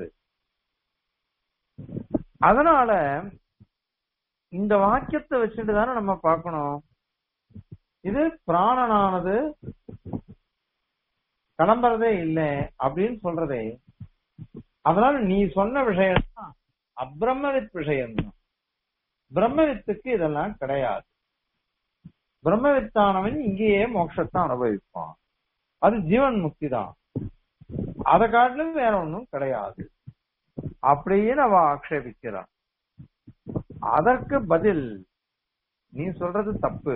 அதனால இந்த வாக்கியத்தை வச்சுட்டு தானே நம்ம பார்க்கணும் இது பிராணனானது கிளம்புறதே இல்லை அப்படின்னு சொல்றதே அதனால நீ சொன்ன விஷயம் தான் அப்பிரம்மவித் விஷயம் தான் பிரம்மவித்துக்கு இதெல்லாம் கிடையாது பிரம்மவித்தானவன் இங்கேயே மோட்சத்தை அனுபவிப்பான் அது ஜீவன் முக்தி தான் அதை காட்டிலும் வேற ஒண்ணும் கிடையாது அப்படின்னு அவ ஆக்ஷேபிக்கிறான் அதற்கு பதில் நீ சொல்றது தப்பு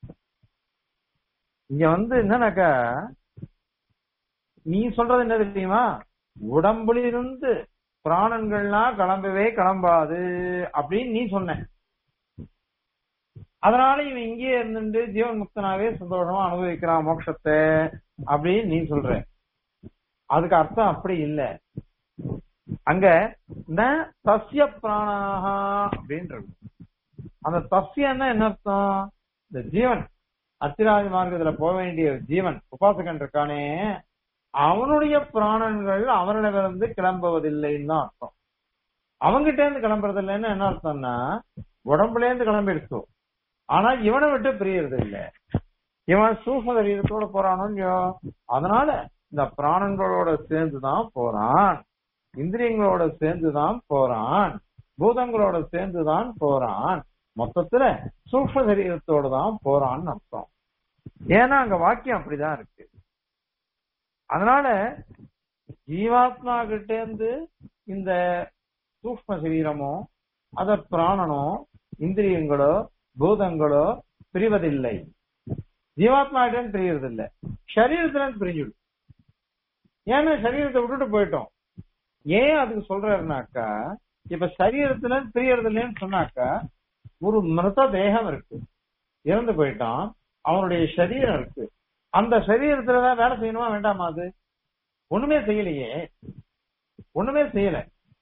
இங்க வந்து என்னன்னாக்கா நீ சொல்றது என்ன தெரியுமா உடம்புலிருந்து பிராணங்கள்லாம் கிளம்பவே கிளம்பாது அப்படின்னு நீ சொன்ன அதனால இவன் இங்கேயே இருந்துட்டு ஜீவன் முக்தனாவே சந்தோஷமா அனுபவிக்கிறான் மோட்சத்தை அப்படின்னு நீ சொல்ற அதுக்கு அர்த்தம் அப்படி இல்ல அங்க ந தஸ்ய பிராணாகா அப்படின்றது அந்த தஸ்யன்னா என்ன அர்த்தம் இந்த ஜீவன் அத்திராதி மார்க்கத்துல போக வேண்டிய ஜீவன் உபாசகன் இருக்கானே அவனுடைய பிராணன்கள் அவனிடமிருந்து கிளம்புவதில்லைன்னு தான் அர்த்தம் அவங்கிட்ட இருந்து கிளம்புறது இல்லைன்னு என்ன அர்த்தம்னா உடம்புல இருந்து கிளம்பிடுச்சோம் ஆனா இவனை விட்டு பிரியறது இல்ல இவன் சூக்ம சரீரத்தோட போறானோ இல்லையோ அதனால இந்த பிராணங்களோட சேர்ந்துதான் போறான் இந்திரியங்களோட சேர்ந்துதான் போறான் பூதங்களோட சேர்ந்துதான் போறான் மொத்தத்துல சூக்ம சரீரத்தோட தான் போறான்னு அர்த்தம் ஏன்னா அங்க வாக்கியம் அப்படிதான் இருக்கு அதனால ஜீவாத்மா கிட்ட இருந்து இந்த சூக்ம சரீரமோ அத பிராணனோ இந்திரியங்களோ பூதங்களோ பிரிவதில்லை ஜீவாத்மா கிட்ட இருந்து பிரியறது இல்ல சரீரத்துல இருந்து பிரிஞ்சுடும் ஏன்னா சரீரத்தை விட்டுட்டு போயிட்டோம் ஏன் அதுக்கு சொல்றாருனாக்கா இப்ப சரீரத்துல இருந்து பிரியறது இல்லைன்னு சொன்னாக்கா ஒரு மிருத தேகம் இருக்கு இறந்து போயிட்டான் அவனுடைய சரீரம் இருக்கு அந்த சரீரத்துலதான் வேலை செய்யணுமா வேண்டாமா அது ஒண்ணுமே செய்யலையே ஒண்ணுமே செய்யல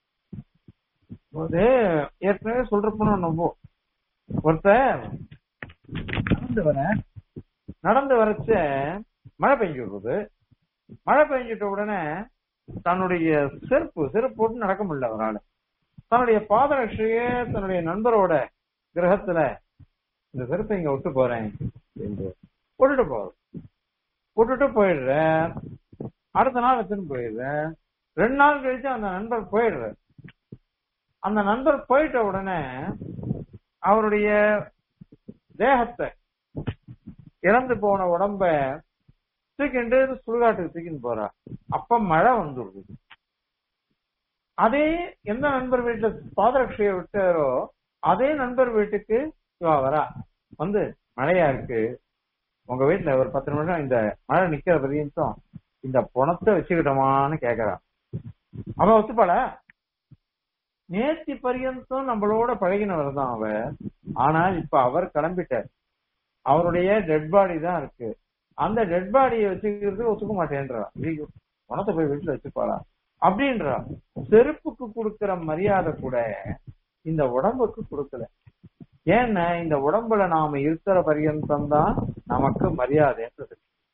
அது ஏற்கனவே சொல்றப்போ நம்ம ஒருத்தர் நடந்து வர நடந்து வரச்ச மழை பெஞ்சு விடுறது மழை பெஞ்சிட்ட உடனே தன்னுடைய செருப்பு செருப்பு போட்டு நடக்க முடியல அவரால் தன்னுடைய பாதரட்சையே தன்னுடைய நண்பரோட கிரகத்துல இந்த செருப்பை இங்க விட்டு போறேன் என்று விட்டுட்டு போறது விட்டுட்டு போயிடுறேன் அடுத்த நாள் வச்சுன்னு போயிடுறேன் ரெண்டு நாள் கழிச்சு அந்த நண்பர் போயிடுறார் அந்த நண்பர் போயிட்ட உடனே அவருடைய தேகத்தை இறந்து போன உடம்ப தூக்கிண்டு சுடுகாட்டுக்கு தூக்கின்னு போறா அப்ப மழை வந்துடுது அதே எந்த நண்பர் வீட்டுல பாதரட்சையை விட்டாரோ அதே நண்பர் வீட்டுக்கு இவா வரா வந்து மழையா இருக்கு உங்க வீட்டுல ஒரு பத்து நிமிஷம் இந்த மழை நிக்கிற பர்யந்தம் இந்த பணத்தை வச்சுக்கிட்டோமான்னு கேக்குறா அவ ஒத்துப்பாள நேத்தி பர்யந்தம் நம்மளோட பழகினவர் தான் அவ ஆனால் இப்ப அவர் கிளம்பிட்டார் அவருடைய டெட் பாடி தான் இருக்கு அந்த டெட் பாடியை வச்சுக்கிறதுக்கு ஒத்துக்க மாட்டேன்றா ஐயோ பணத்தை போய் வீட்டுல வச்சுப்பாளா அப்படின்றா செருப்புக்கு கொடுக்கிற மரியாதை கூட இந்த உடம்புக்கு கொடுக்கல ஏன்னா இந்த உடம்புல நாம இருக்கிற பரியந்தம் தான் நமக்கு மரியாதைன்றது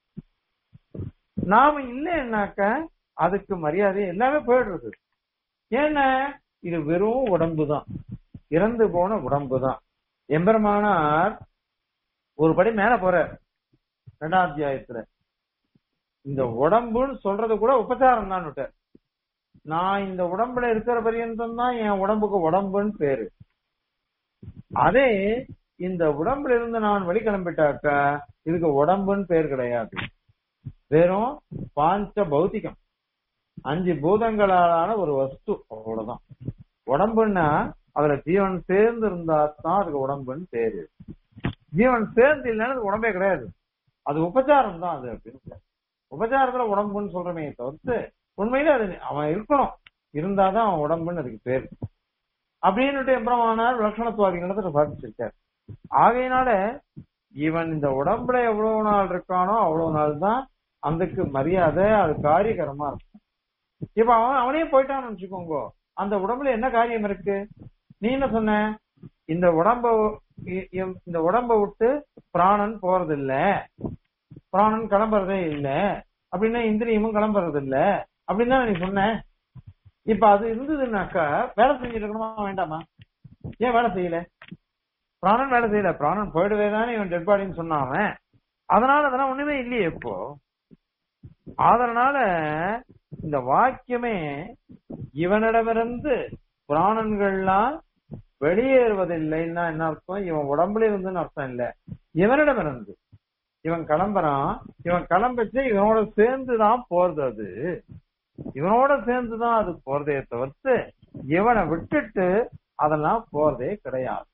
நாம இல்லைன்னாக்க அதுக்கு மரியாதை எல்லாமே போயிடுறது ஏன்னா இது வெறும் உடம்பு தான் இறந்து போன உடம்பு தான் எம்பெருமானார் ஒரு படி மேல போற ரெண்டாம் அத்தியாயத்துல இந்த உடம்புன்னு சொல்றது கூட உபச்சாரம் தான் விட்டார் நான் இந்த உடம்புல இருக்கிற பரியந்தம் தான் என் உடம்புக்கு உடம்புன்னு பேரு அதே இந்த உடம்புல இருந்து நான் வெளிக்கிளம்பிட்டாக்க இதுக்கு உடம்புன்னு பேர் கிடையாது வெறும் பாஞ்ச பௌத்திகம் அஞ்சு பூதங்களாலான ஒரு வஸ்து அவ்வளவுதான் உடம்புன்னா அதுல ஜீவன் சேர்ந்து இருந்தா தான் அதுக்கு உடம்புன்னு பேரு ஜீவன் சேர்ந்து இல்லைன்னா அது உடம்பே கிடையாது அது உபச்சாரம் தான் அது அப்படின்னு உபச்சாரத்துல உடம்புன்னு சொல்றமே தவிர்த்து உண்மையில அது அவன் இருக்கணும் இருந்தாதான் அவன் உடம்புன்னு அதுக்கு பேர் அப்படின்னுட்டு எம்பிரமானார் லட்சணத்துவாதிகளத்துல சாதிச்சிருக்கார் ஆகையினால இவன் இந்த உடம்புல எவ்வளவு நாள் இருக்கானோ அவ்வளவு நாள் தான் அதுக்கு மரியாதை அது காரியகரமா இருக்கும் இப்ப அவன் அவனே போயிட்டான்னு வச்சுக்கோங்க அந்த உடம்புல என்ன காரியம் இருக்கு நீ என்ன சொன்ன இந்த உடம்ப இந்த உடம்ப விட்டு பிராணன் போறது இல்ல பிராணன் கிளம்புறதே இல்ல அப்படின்னா இந்திரியமும் கிளம்புறது இல்ல அப்படின்னு தான் நீ சொன்ன இப்ப அது இருந்ததுன்னாக்கா வேலை செஞ்சுட்டு இருக்கணுமா வேண்டாமா ஏன் வேலை செய்யல பிராணன் வேலை செய்யல பிராணன் போயிடவே தானே இவன் டெட் பாடின்னு சொன்னான் அதனால அதெல்லாம் ஒண்ணுமே இல்லையே இப்போ அதனால இந்த வாக்கியமே இவனிடமிருந்து பிராணன்கள்லாம் வெளியேறுவதில்லைன்னா என்ன அர்த்தம் இவன் உடம்புல இருந்துன்னு அர்த்தம் இல்ல இவனிடமிருந்து இவன் கிளம்புறான் இவன் கிளம்பிச்சு இவனோட சேர்ந்துதான் போறது அது இவனோட சேர்ந்துதான் அது போறதே தவிர்த்து இவனை விட்டுட்டு அதெல்லாம் போறதே கிடையாது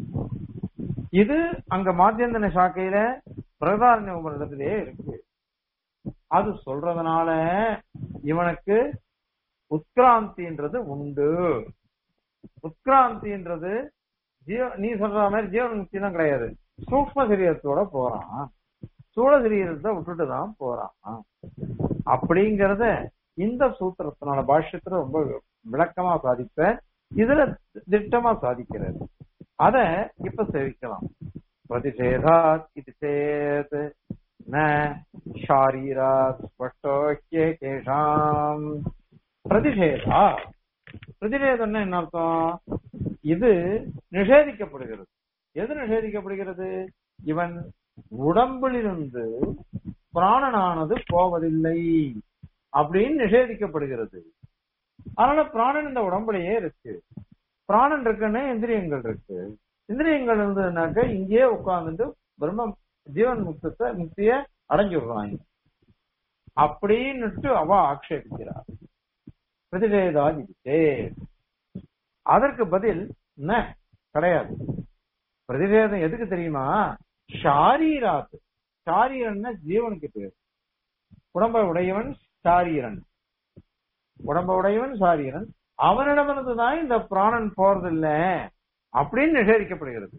இது அங்க மாத்தியந்தன சாக்கையில பிரதாரண்ய உபரிடத்திலே இருக்கு அது சொல்றதுனால இவனுக்கு உத்கிராந்தின்றது உண்டு உத்கிராந்தின்றது ஜீவ நீ சொல்ற மாதிரி ஜீவன் முக்தி தான் கிடையாது சூக்ம சரீரத்தோட போறான் சூழ சரீரத்தை விட்டுட்டு தான் போறான் அப்படிங்கறத இந்த சூத்திரத்தினால பாஷ்யத்துல ரொம்ப விளக்கமா சாதிப்ப இதுல திட்டமா சாதிக்கிறது அத இப்ப சேவிக்கலாம் பிரதிஷேதாத் இது சேத் ந ஷாரீரா ஸ்பஷ்டோக்கிய கேஷாம் பிரதிஷேதா பிரதிஷேதம்னா என்ன அர்த்தம் இது நிஷேதிக்கப்படுகிறது எது நிஷேதிக்கப்படுகிறது இவன் உடம்பிலிருந்து பிராணனானது போவதில்லை அப்படின்னு நிஷேதிக்கப்படுகிறது அதனால பிராணன் இந்த உடம்புலயே இருக்கு பிராணன் இருக்குன்னு இந்திரியங்கள் இருக்கு இந்திரியங்கள் இருந்ததுனாக்க இங்கேயே உட்கார்ந்துட்டு பிரம்ம ஜீவன் முக்தத்தை முக்திய அடைஞ்சுடுறாங்க அப்படின்னுட்டு அவ ஆக்ஷேபிக்கிறார் பிரதிஷேதாதித்தே அதற்கு பதில் ந கிடையாது பிரதிஷேதம் எதுக்கு தெரியுமா ஷாரீராத் ஷாரீரன்னா ஜீவனுக்கு பேர் உடம்பை உடையவன் ஷாரீரன் உடம்ப உடையவன் சாரீரன் அவனிடமிருந்து தான் இந்த பிராணன் போறதில்ல அப்படின்னு நிஷேதிக்கப்படுகிறது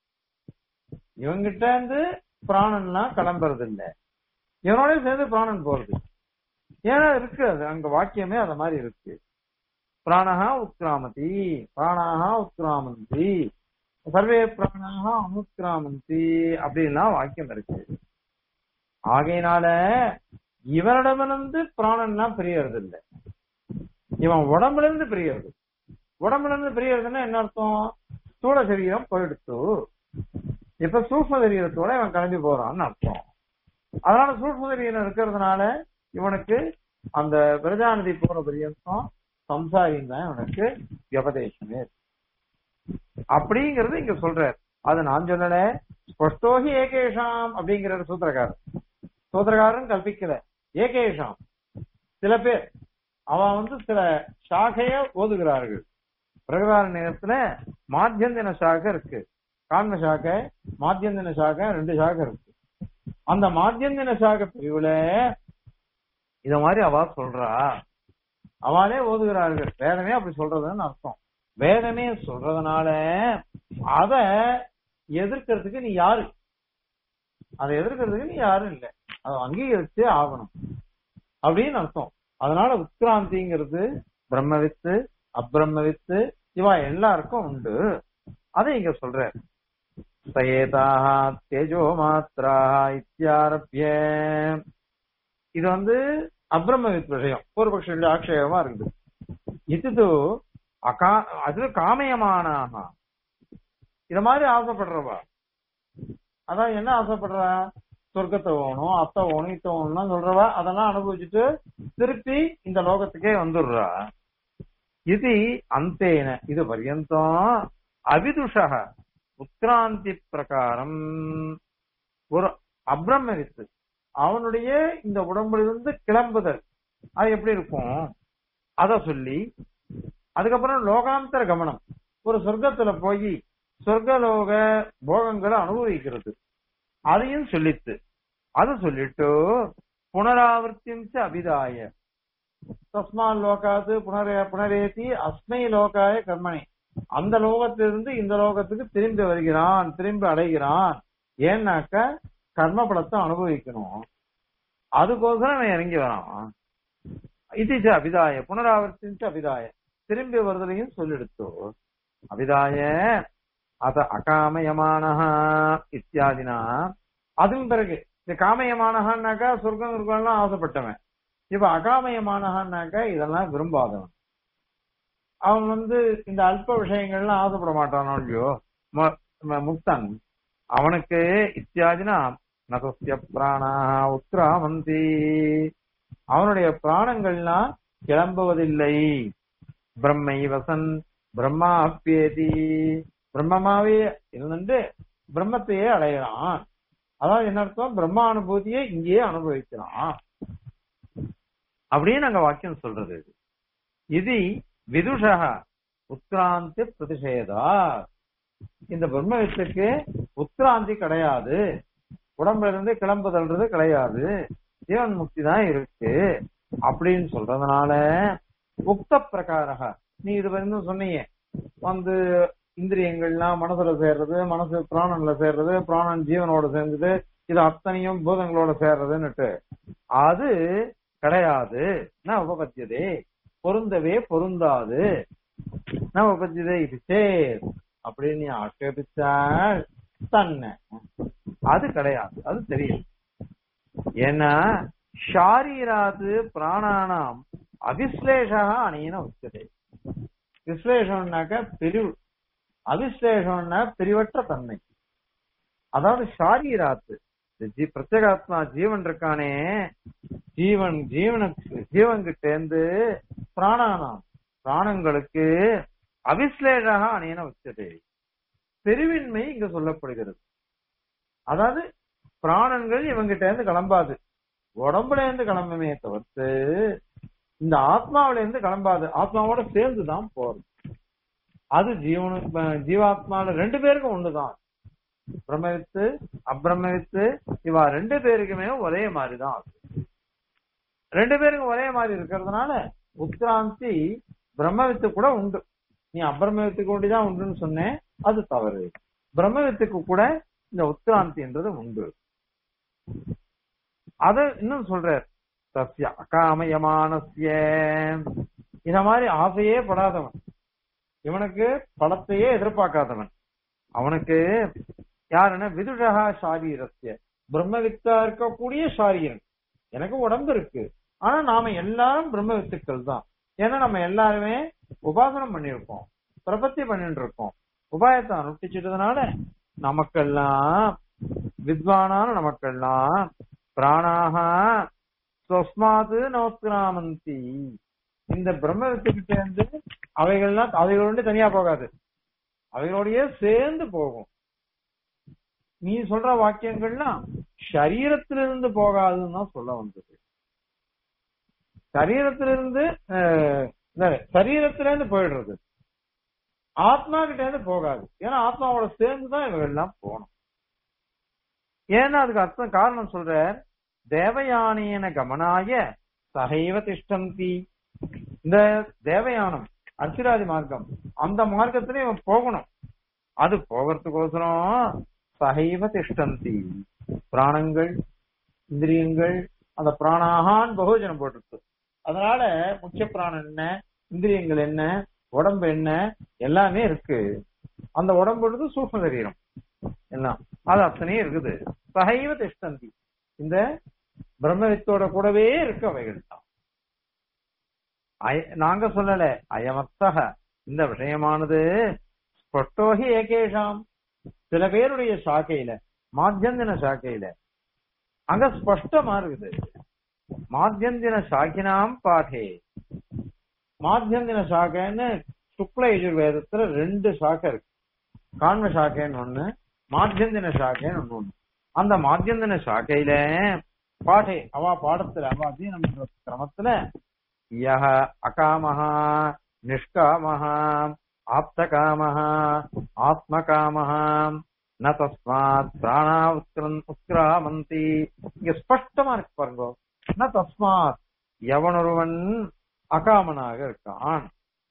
இவங்கிட்ட இருந்து பிராணன்லாம் கிளம்புறது இல்ல இவனோட சேர்ந்து பிராணன் போறது ஏன்னா இருக்கு அது அங்க வாக்கியமே அத மாதிரி இருக்கு பிராணஹா உத்கிராமதி பிராணாஹா உத்கிராமந்தி சர்வே பிராணாக அனுக்கிராமந்தி அப்படின்லாம் வாக்கியம் இருக்கு ஆகையினால இவனிடமிருந்து பிராணன்லாம் பிரியறது இல்லை இவன் உடம்புல இருந்து பிரியறது உடம்புல இருந்து பிரியறதுன்னா என்ன அர்த்தம் ஸ்தூல சரீரம் போயிடுத்து இப்ப சூக்ம சரீரத்தோட இவன் கிளம்பி போறான்னு அர்த்தம் அதனால சூக்ம சரீரம் இருக்கிறதுனால இவனுக்கு அந்த பிரஜாநதி போற பரியந்தம் சம்சாரியம் தான் இவனுக்கு வியபதேசமே அப்படிங்கறது இங்க சொல்றார் அது நான் சொல்லல ஸ்பஷ்டோகி ஏகேஷாம் அப்படிங்கிற சூத்திரக்காரர் சூத்திரக்காரன் கல்பிக்கல ஏகேஷாம் சில பேர் அவன் வந்து சில சாகைய ஓதுகிறார்கள் பிரகதார நேரத்துல மாத்தியந்தின சாகை இருக்கு காண்ம சாகை மாத்தியந்தின சாகை ரெண்டு சாகை இருக்கு அந்த மாத்தியந்தின சாகை பிரிவுல இத மாதிரி அவ சொல்றா அவளே ஓதுகிறார்கள் வேதமே அப்படி சொல்றதுன்னு அர்த்தம் வேதமே சொல்றதுனால அத எதிர்க்கிறதுக்கு நீ யாரு அதை எதிர்க்கிறதுக்கு நீ யாரும் இல்லை அதை அங்கீகரிச்சே ஆகணும் அப்படின்னு அர்த்தம் அதனால உத்கிராந்திங்கிறது பிரம்மவித்து அப்பிரம்மவித்து இவா எல்லாருக்கும் உண்டு அதை இங்க சொல்ற சயேதாக தேஜோ மாத்ரா இத்தியாரபிய இது வந்து அப்ரம்மவித் விஷயம் பூர்வபக்ஷ ஆக்ஷேபமா இருக்குது இது அகா அது காமயமானாக இத மாதிரி ஆசைப்படுறவா அதான் என்ன ஆசைப்படுறா சொர்க்கத்தை வேணும் அத்தை வேணும் இத்த வேணும்லாம் சொல்றவா அதெல்லாம் அனுபவிச்சுட்டு திருப்பி இந்த லோகத்துக்கே வந்துடுறா இது அந்தேன இது பர்யந்தம் அவிதுஷக உத்கிராந்தி பிரகாரம் ஒரு அப்ரம்மவித்து அவனுடைய இந்த உடம்பிலிருந்து கிளம்புதல் அது எப்படி இருக்கும் அத சொல்லி அதுக்கப்புறம் லோகாந்தர கமனம் ஒரு சொர்க்கத்துல போய் சொர்க்கலோக போகங்களை அனுபவிக்கிறது அதையும் சொல்லித்து அது சொல்லிட்டு புனராவர்த்திஞ்ச அபிதாய தஸ்மான் லோகாத்து புனரே புனரேத்தி அஸ்மை லோகாய கர்மணி அந்த லோகத்திலிருந்து இந்த லோகத்துக்கு திரும்பி வருகிறான் திரும்பி அடைகிறான் ஏன்னாக்க கர்ம பலத்தை அனுபவிக்கணும் அதுக்கோசரம் அவன் இறங்கி வரான் இது அபிதாய புனராவர்த்திஞ்ச அபிதாய திரும்பி வருதலையும் சொல்லிடுத்தோ அபிதாய அத அகாமயமானஹா இத்தியாதினா அதுவும் பிறகு இந்த காமயமானஹான்னாக்கா சொர்க்கம் இருக்கெல்லாம் ஆசைப்பட்டவன் இப்ப அகாமயமானஹான்னாக்கா இதெல்லாம் விரும்பாதவன் அவன் வந்து இந்த அல்ப விஷயங்கள்லாம் ஆசைப்பட மாட்டானோ இல்லையோ முக்தன் அவனுக்கு இத்தியாதினா நகஸ்ய பிராணா உத்ராமந்தி அவனுடைய பிராணங்கள்லாம் கிளம்புவதில்லை பிரம்மை வசன் பிரம்மா அப்பியதி பிரம்மமாவே இருந்துட்டு பிரம்மத்தையே அடையறான் அதாவது என்ன அர்த்தம் பிரம்மானுபூதியை இங்கேயே அனுபவிக்கிறான் அப்படின்னு அங்க வாக்கியம் சொல்றது இது. இது விதுஷா உத்கிராந்தி பிரதிஷேதா இந்த பிரம்மவித்துக்கு உத்கிராந்தி கிடையாது உடம்புல இருந்து கிளம்புதல்றது கிடையாது ஜீவன் முக்தி தான் இருக்கு அப்படின்னு சொல்றதுனால உக்த பிரகாரக நீ இது வரைக்கும் சொன்னீங்க வந்து இந்திரியங்கள்லாம் மனசுல சேர்றது மனசு பிராணன்ல சேர்றது பிராணன் ஜீவனோட சேர்ந்தது இது அத்தனையும் பூதங்களோட சேர்றதுன்னுட்டு அது கிடையாது ந உபபத்தியதே பொருந்தவே பொருந்தாது ந உபபத்தியதே இது சேர் அப்படின்னு நீ ஆட்சேபிச்சால் தன்னை அது கிடையாது அது தெரியும் ஏன்னா ஷாரீராது பிராணானாம் அவிஸ்லேஷா அணியின உச்சதை விஸ்லேஷம்னாக்க பிரிவு அவிஸ்லேஷம்னா பிரிவற்ற தன்மை அதாவது ஷாரீராத்து இந்த ஜீ பிரத்யேகாத்மா ஜீவன் இருக்கானே ஜீவன் ஜீவனுக்கு ஜீவன் கிட்ட இருந்து பிராணானாம் பிராணங்களுக்கு அவிஸ்லேஷாக அணியன உச்சதே பிரிவின்மை இங்க சொல்லப்படுகிறது அதாவது பிராணன்கள் இவங்கிட்ட இருந்து கிளம்பாது உடம்புல இருந்து கிளம்புமே தவிர்த்து இந்த ஆத்மாவில இருந்து கிளம்பாது ஆத்மாவோட சேர்ந்துதான் போறது அது ஜீவனு ஜீவாத்மால ரெண்டு பேருக்கும் ஒண்ணுதான் பிரம்மவித்து அப்பிரம்மவித்து இவா ரெண்டு பேருக்குமே ஒரே மாதிரிதான் ஆகுது ரெண்டு பேருக்கும் ஒரே மாதிரி இருக்கிறதுனால உத்கிராந்தி பிரம்மவித்து கூட உண்டு நீ அப்பிரம்மவித்துக்கு ஒண்டிதான் உண்டுன்னு சொன்னேன் அது தவறு பிரம்மவித்துக்கு கூட இந்த உத்கிராந்தின்றது உண்டு அத இன்னும் சொல்றார் சசிய அகாமயமானசிய இந்த மாதிரி ஆசையே படாதவன் இவனுக்கு படத்தையே எதிர்பார்க்காதவன் அவனுக்கு யாருன்னா விதுஷகா சாரீரஸ்ய பிரம்மவித்தா இருக்கக்கூடிய சாரீரன் எனக்கு உடம்பு இருக்கு ஆனா நாம எல்லாரும் பிரம்ம வித்துக்கள் தான் ஏன்னா நம்ம எல்லாருமே உபாசனம் பண்ணிருக்கோம் பிரபத்தி பண்ணிட்டு இருக்கோம் உபாயத்தை அனுஷ்டிச்சிட்டதுனால நமக்கெல்லாம் வித்வானான நமக்கெல்லாம் பிராணாக சொஸ்மாது நோத்கிராமந்தி இந்த பிரம்ம வித்துக்கிட்ட இருந்து அவைகள்லாம் அவைகளோட தனியா போகாது அவைகளோடயே சேர்ந்து போகும் நீ சொல்ற வாக்கியங்கள்லாம் சரீரத்திலிருந்து போகாதுன்னு தான் சொல்ல வந்தது சரீரத்திலிருந்து அஹ், இல்ல, சரீரத்திலிருந்து போயிடுறது ஆத்மா கிட்ட இருந்து போகாது ஏன்னா ஆத்மாவோட சேர்ந்து தான் இவங்கெல்லாம் போகணும் ஏன்னா அதுக்கு அர்த்தம் காரணம் சொல்ற தேவயானேன கமனாய சகைவ திஷ்டந்தி இந்த தேவயானம் அர்ச்சிராதி மார்க்கம் அந்த மார்க்கத்துல இவன் போகணும் அது போகிறதுக்கோசரம் சகைவ திஷ்டந்தி பிராணங்கள் இந்திரியங்கள் அந்த பிராணாகான் பகுஜனம் போட்டிருக்கு அதனால முக்கிய பிராணம் என்ன இந்திரியங்கள் என்ன உடம்பு என்ன எல்லாமே இருக்கு அந்த உடம்புறது சூக்ம சரீரம் எல்லாம் அது அத்தனையும் இருக்குது சகைவ திஷ்டந்தி இந்த பிரம்மவித்தோட கூடவே இருக்கு அவைகள் தான் அய- நாங்க சொல்லல அயமத்தக இந்த விஷயமானது ஸ்பஷ்டோகி ஏகேஷாம் சில பேருடைய சாக்கையில மாத்தியந்தின சாக்கையில அங்க ஸ்பஷ்டமா இருக்குது மாத்தியந்தின சாக்கினாம் பாடே மாத்தியந்தின சாக்கைன்னு சுக்ல யஜுர்வேதத்துல ரெண்டு சாக்கை இருக்கு காண்ம சாக்கைன்னு ஒண்ணு மாத்தியந்தின சாக்கைன்னு ஒண்ணு ஒண்ணு அந்த மாத்தியந்தின சாக்கையில பாடே அவ பாடத்துல அவ அத்தீனம் பண்ற கிரமத்துல யஹ அகாமஹ நிஷ்காமஹ ஆப்தகாமஹ ஆத்மகாமஹ ந தஸ்மாத் பிராணா உத்கிரன் உத்கிராமந்தி இங்க ஸ்பஷ்டமா இருக்கு பாருங்க ந தஸ்மாத் எவனொருவன் அகாமனாக இருக்கான்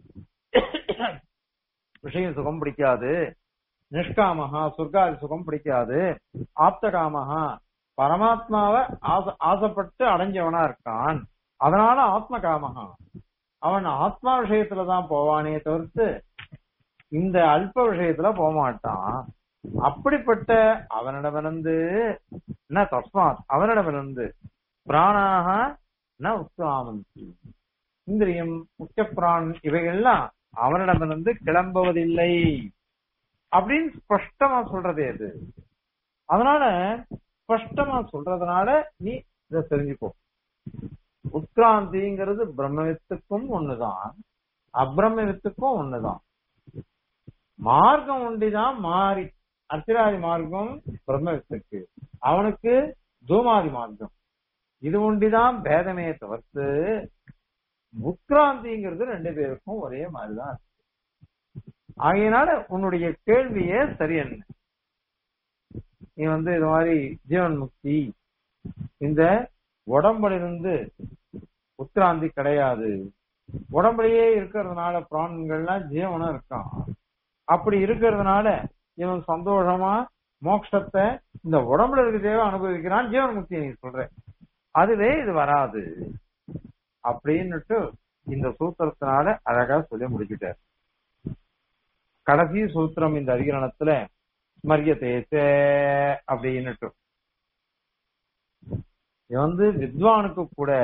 விஷய சுகம் பிடிக்காது நிஷ்காமஹா சொர்க்காதி சுகம் பிடிக்காது ஆப்தகாமஹா பரமாத்மாவை ஆசை ஆசைப்பட்டு அடைஞ்சவனா இருக்கான் அதனால ஆத்ம காமகா அவன் ஆத்மா விஷயத்துலதான் போவானே தவிர்த்து இந்த அல்ப விஷயத்துல போக மாட்டான் அப்படிப்பட்ட அவனிடமிருந்து என்ன தஸ்மாத் அவனிடமிருந்து பிராணாக ந உத்ராமந்தி இந்திரியம் முக்கிய பிராணன் இவைகள்லாம் அவனிடமிருந்து கிளம்புவதில்லை அப்படின்னு ஸ்பஷ்டமா சொல்றதே அது அதனால ஸ்பஷ்டமா சொல்றதுனால நீ இதை தெரிஞ்சுக்கோ உத்கிராந்திங்கிறது பிரம்மவித்துக்கும் ஒண்ணுதான் அப்பிரம்மவித்துக்கும் ஒண்ணுதான் மார்க்கம் ஒண்டிதான் மாறி அர்ச்சராதி மார்க்கம் பிரம்மவித்துக்கு அவனுக்கு தூமாதி மார்க்கம் இது ஒண்டிதான் பேதமே தவிர்த்து உத்கிராந்திங்கிறது ரெண்டு பேருக்கும் ஒரே மாதிரிதான் இருக்கு. ஆகையினால உன்னுடைய கேள்வியே சரி என்ன நீ வந்து இது மாதிரி ஜீவன் முக்தி இந்த உடம்புல இருந்து உத்கிராந்தி கிடையாது உடம்புலயே இருக்கிறதுனால பிராணங்கள்லாம் ஜீவனும் இருக்கான் அப்படி இருக்கிறதுனால இவன் சந்தோஷமா மோட்சத்தை இந்த உடம்புல இருக்கிறதே அனுபவிக்கிறான் ஜீவன் முக்தி நீ சொல்ற அதுவே இது வராது அப்படின்னுட்டு இந்த சூத்திரத்தினால அழகா சொல்லி முடிச்சுட்டார் கடைசி சூத்திரம் இந்த அதிகரணத்துல ஸ்மரியதேச அப்படின்னுட்டு இது வந்து வித்வானுக்கு கூட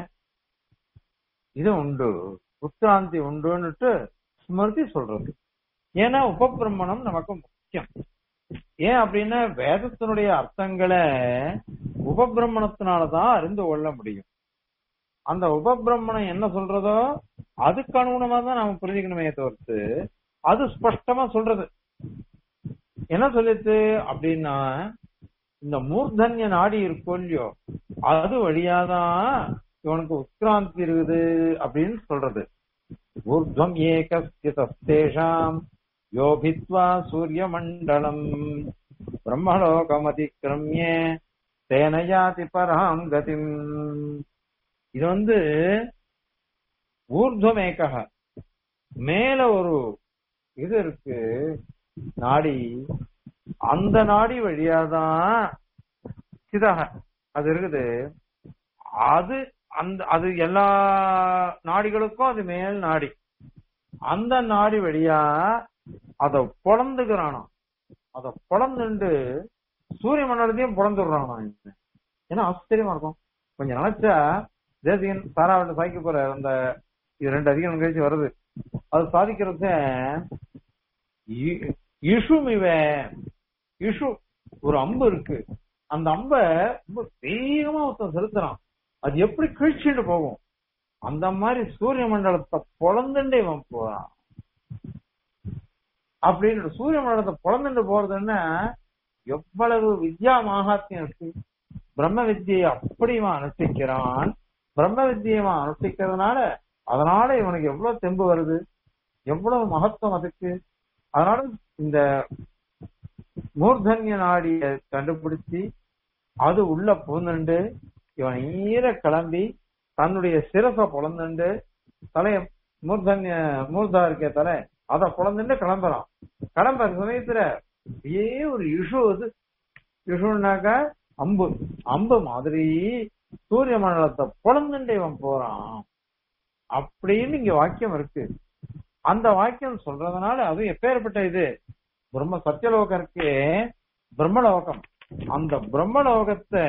இது உண்டு உத்கிராந்தி உண்டுன்னுட்டு ஸ்மிருதி சொல்றது ஏன்னா உபபிரமணம் நமக்கு முக்கியம் ஏன் அப்படின்னா வேதத்தினுடைய அர்த்தங்களை உபபிரமணத்தினாலதான் அறிந்து கொள்ள முடியும் அந்த உபபிரமணம் என்ன சொல்றதோ அதுக்கு அனுகுணமா தான் நாம புரிஞ்சுக்கணுமே தவிர்த்து அது ஸ்பஷ்டமா சொல்றது என்ன சொல்லிச்சு அப்படின்னா இந்த மூர்தன்ய நாடி இருக்கோ இல்லையோ அது வழியாதான் இவனுக்கு உத்கிராந்தி இருக்குது அப்படின்னு சொல்றது ஊர்துவம் ஏகஸ்திதேஷாம் யோபித்வா சூரிய மண்டலம் பிரம்மலோகமதிக்கிரமிய தேனயாதி பராம் கதிம் இது வந்து ஊர்துவமேக மேல ஒரு இது இருக்கு நாடி அந்த நாடி வழியாதான் சிதக அது இருக்குது அது அந்த அது எல்லா நாடிகளுக்கும் அது மேல் நாடி அந்த நாடி வழியா அத பொழந்துக்கிறானா அத பொழந்துண்டு சூரிய மண்டலத்தையும் பொழந்துடுறானா ஏன்னா ஆச்சரியமா இருக்கும் கொஞ்சம் நினைச்சா தேசிகன் சாராவிட்ட சாய்க்க போற அந்த இது ரெண்டு அதிகம் கழிச்சு வருது அது சாதிக்கிறது இஷுமிவ இஷு ஒரு அம்பு இருக்கு அந்த அம்ப ரொம்ப வேகமா ஒருத்தன் செலுத்துறான் அது எப்படி கிழிச்சுட்டு போகும் அந்த மாதிரி சூரிய மண்டலத்தை பொழந்துட்டு இவன் போறான் அப்படின்னு சூரிய மண்டலத்தை பொழந்துட்டு போறதுன்னா எவ்வளவு வித்யா மகாத்மியம் இருக்கு பிரம்ம வித்தியை அப்படி இவன் அனுஷ்டிக்கிறான் பிரம்ம வித்தியை இவன் அனுஷ்டிக்கிறதுனால அதனால இவனுக்கு எவ்வளவு தெம்பு வருது எவ்வளவு மகத்துவம் அதுக்கு அதனால இந்த மூர்தன்ய நாடிய கண்டுபிடிச்சு அது உள்ள பூந்துண்டு இவன் ஈர கிளம்பி தன்னுடைய சிரச பொழந்துண்டு தலைய மூர்தன்ய மூர்தா இருக்க தலை அத பொழந்துட்டு கிளம்புறான் கிளம்புற சமயத்துல ஏ ஒரு இஷு அது இஷுனாக்கா அம்பு அம்பு மாதிரி சூரிய மண்டலத்தை பொழந்துட்டு இவன் போறான் அப்படின்னு இங்க வாக்கியம் இருக்கு அந்த வாக்கியம் சொல்றதுனால அது எப்பேற்பட்ட இது பிரம்ம சத்தியலோகம் இருக்கு பிரம்மலோகம் அந்த பிரம்மலோகத்தை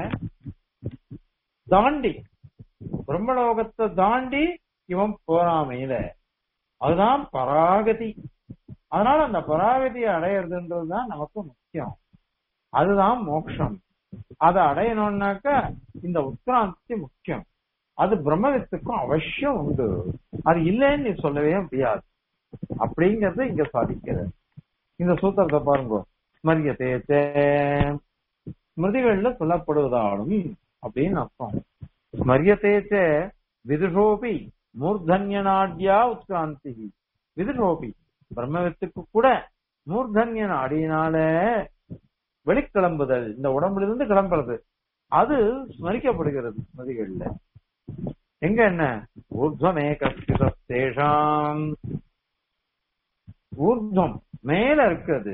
தாண்டி பிரம்மலோகத்தை தாண்டி இவன் போறாமையில அதுதான் பராகதி அதனால அந்த பராகதியை அடையிறதுன்றதுதான் நமக்கு முக்கியம் அதுதான் மோட்சம் அதை அடையணும்னாக்க இந்த உத்கிராந்தி முக்கியம் அது பிரம்மவித்துக்கும் அவசியம் உண்டு அது இல்லைன்னு நீ சொல்லவே முடியாது அப்படிங்கறது இங்க சாதிக்கிறது இந்த சூத்திரத்தை பாருங்க ஸ்மரிய தேச்ச ஸ்மிருதிகள்ல சொல்லப்படுவதாலும் அப்படின்னு அர்த்தம் ஸ்மரிய தேச்ச விதுஷோபி மூர்தன்ய நாடியா உத்கிராந்தி விதுஷோபி பிரம்மவித்துக்கு கூட மூர்தன்ய நாடியினால வெளிக்கிளம்புதல் இந்த உடம்புல இருந்து கிளம்புறது அது ஸ்மரிக்கப்படுகிறது ஸ்மதிகள்ல எங்க என்ன ஊர்துவமே கஷ்டிதேஷாம் ஊர்துவம் மேல இருக்குது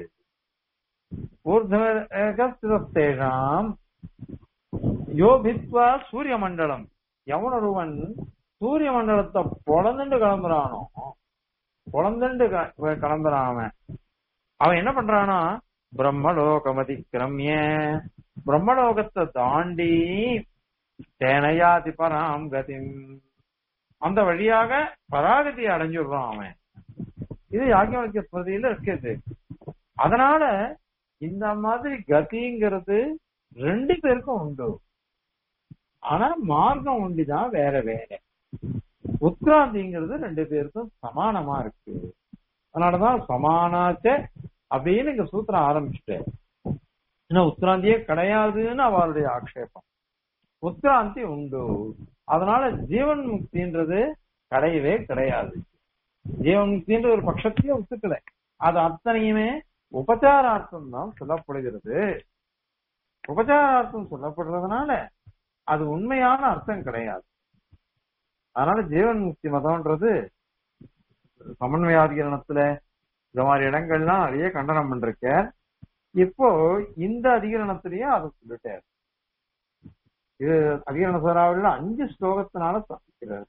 ஊர்துவம் யோபித்வா சூரிய மண்டலம் எவனொருவன் சூரிய மண்டலத்தை பொழந்துண்டு கிளம்புறானோ பொழந்துண்டு கிளம்புறான் அவன் அவன் என்ன பண்றானா பிரம்மலோகமதிக்கிரமிய பிரம்மலோகத்தை தாண்டி தேனையாதி பராம் கதிம் அந்த வழியாக பராகதியை அடைஞ்சுடுறான் அவன் இது யாக்கியவழ்க்கை ஸ்மிருதியில இருக்குது அதனால இந்த மாதிரி கதிங்கிறது ரெண்டு பேருக்கும் உண்டு ஆனா மார்க்கம் ஒண்டிதான் வேற வேற உத்கிராந்திங்கிறது ரெண்டு பேருக்கும் சமானமா இருக்கு அதனாலதான் சமானாச்ச அப்படின்னு இங்க சூத்திரம் ஆரம்பிச்சுட்டேன் ஏன்னா உத்கிராந்தியே கிடையாதுன்னு அவருடைய ஆக்ஷேபம் உத்கிராந்தி உண்டு அதனால ஜீவன் முக்தின்றது கிடையவே கிடையாது ஜீவன் முக்தின்ற ஒரு பட்சத்தையே ஒத்துக்கல அது அத்தனையுமே உபச்சாரார்த்தம் தான் சொல்லப்படுகிறது உபச்சாரார்த்தம் சொல்லப்படுறதுனால அது உண்மையான அர்த்தம் கிடையாது அதனால ஜீவன் முக்தி மதம்ன்றது சமன்வயாதிகரணத்துல இந்த மாதிரி இடங்கள்லாம் நிறைய கண்டனம் பண்றக்க இப்போ இந்த அதிகரணத்திலேயே அதை சொல்லிட்டார் இது அதிகரண சராவில் அஞ்சு ஸ்லோகத்தினால சாதிக்கிறார்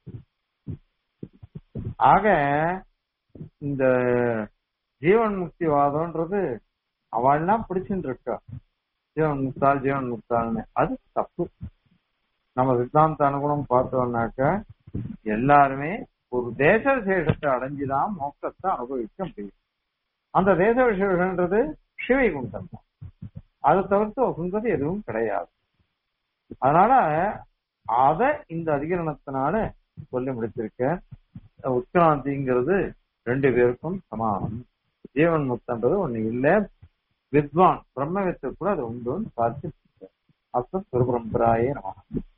ஆக இந்த ஜீவன் முக்தி வாதம்ன்றது அவள்லாம் பிடிச்சுட்டு இருக்கா ஜீவன் முக்தால் ஜீவன் முக்தால்னு அது தப்பு நம்ம சித்தாந்த அனுகுணம் பார்த்தோம்னாக்க எல்லாருமே ஒரு தேச விசேஷத்தை அடைஞ்சுதான் மோட்சத்தை அனுபவிக்க முடியும் அந்த தேச விசேஷன்றது சிவைகுண்டம் தான் அதை தவிர்த்து வசுந்தது எதுவும் கிடையாது அதனால அத இந்த அதிகரணத்தினால சொல்லி முடிச்சிருக்க உத்கிராந்திங்கிறது ரெண்டு பேருக்கும் சமானம் ஜீவன் முக்தன்றது ஒண்ணு இல்ல வித்வான் பிரம்மவித்து கூட அது உண்டுன்னு பார்த்து அஸ்தம் சுரபரம்பராயே நம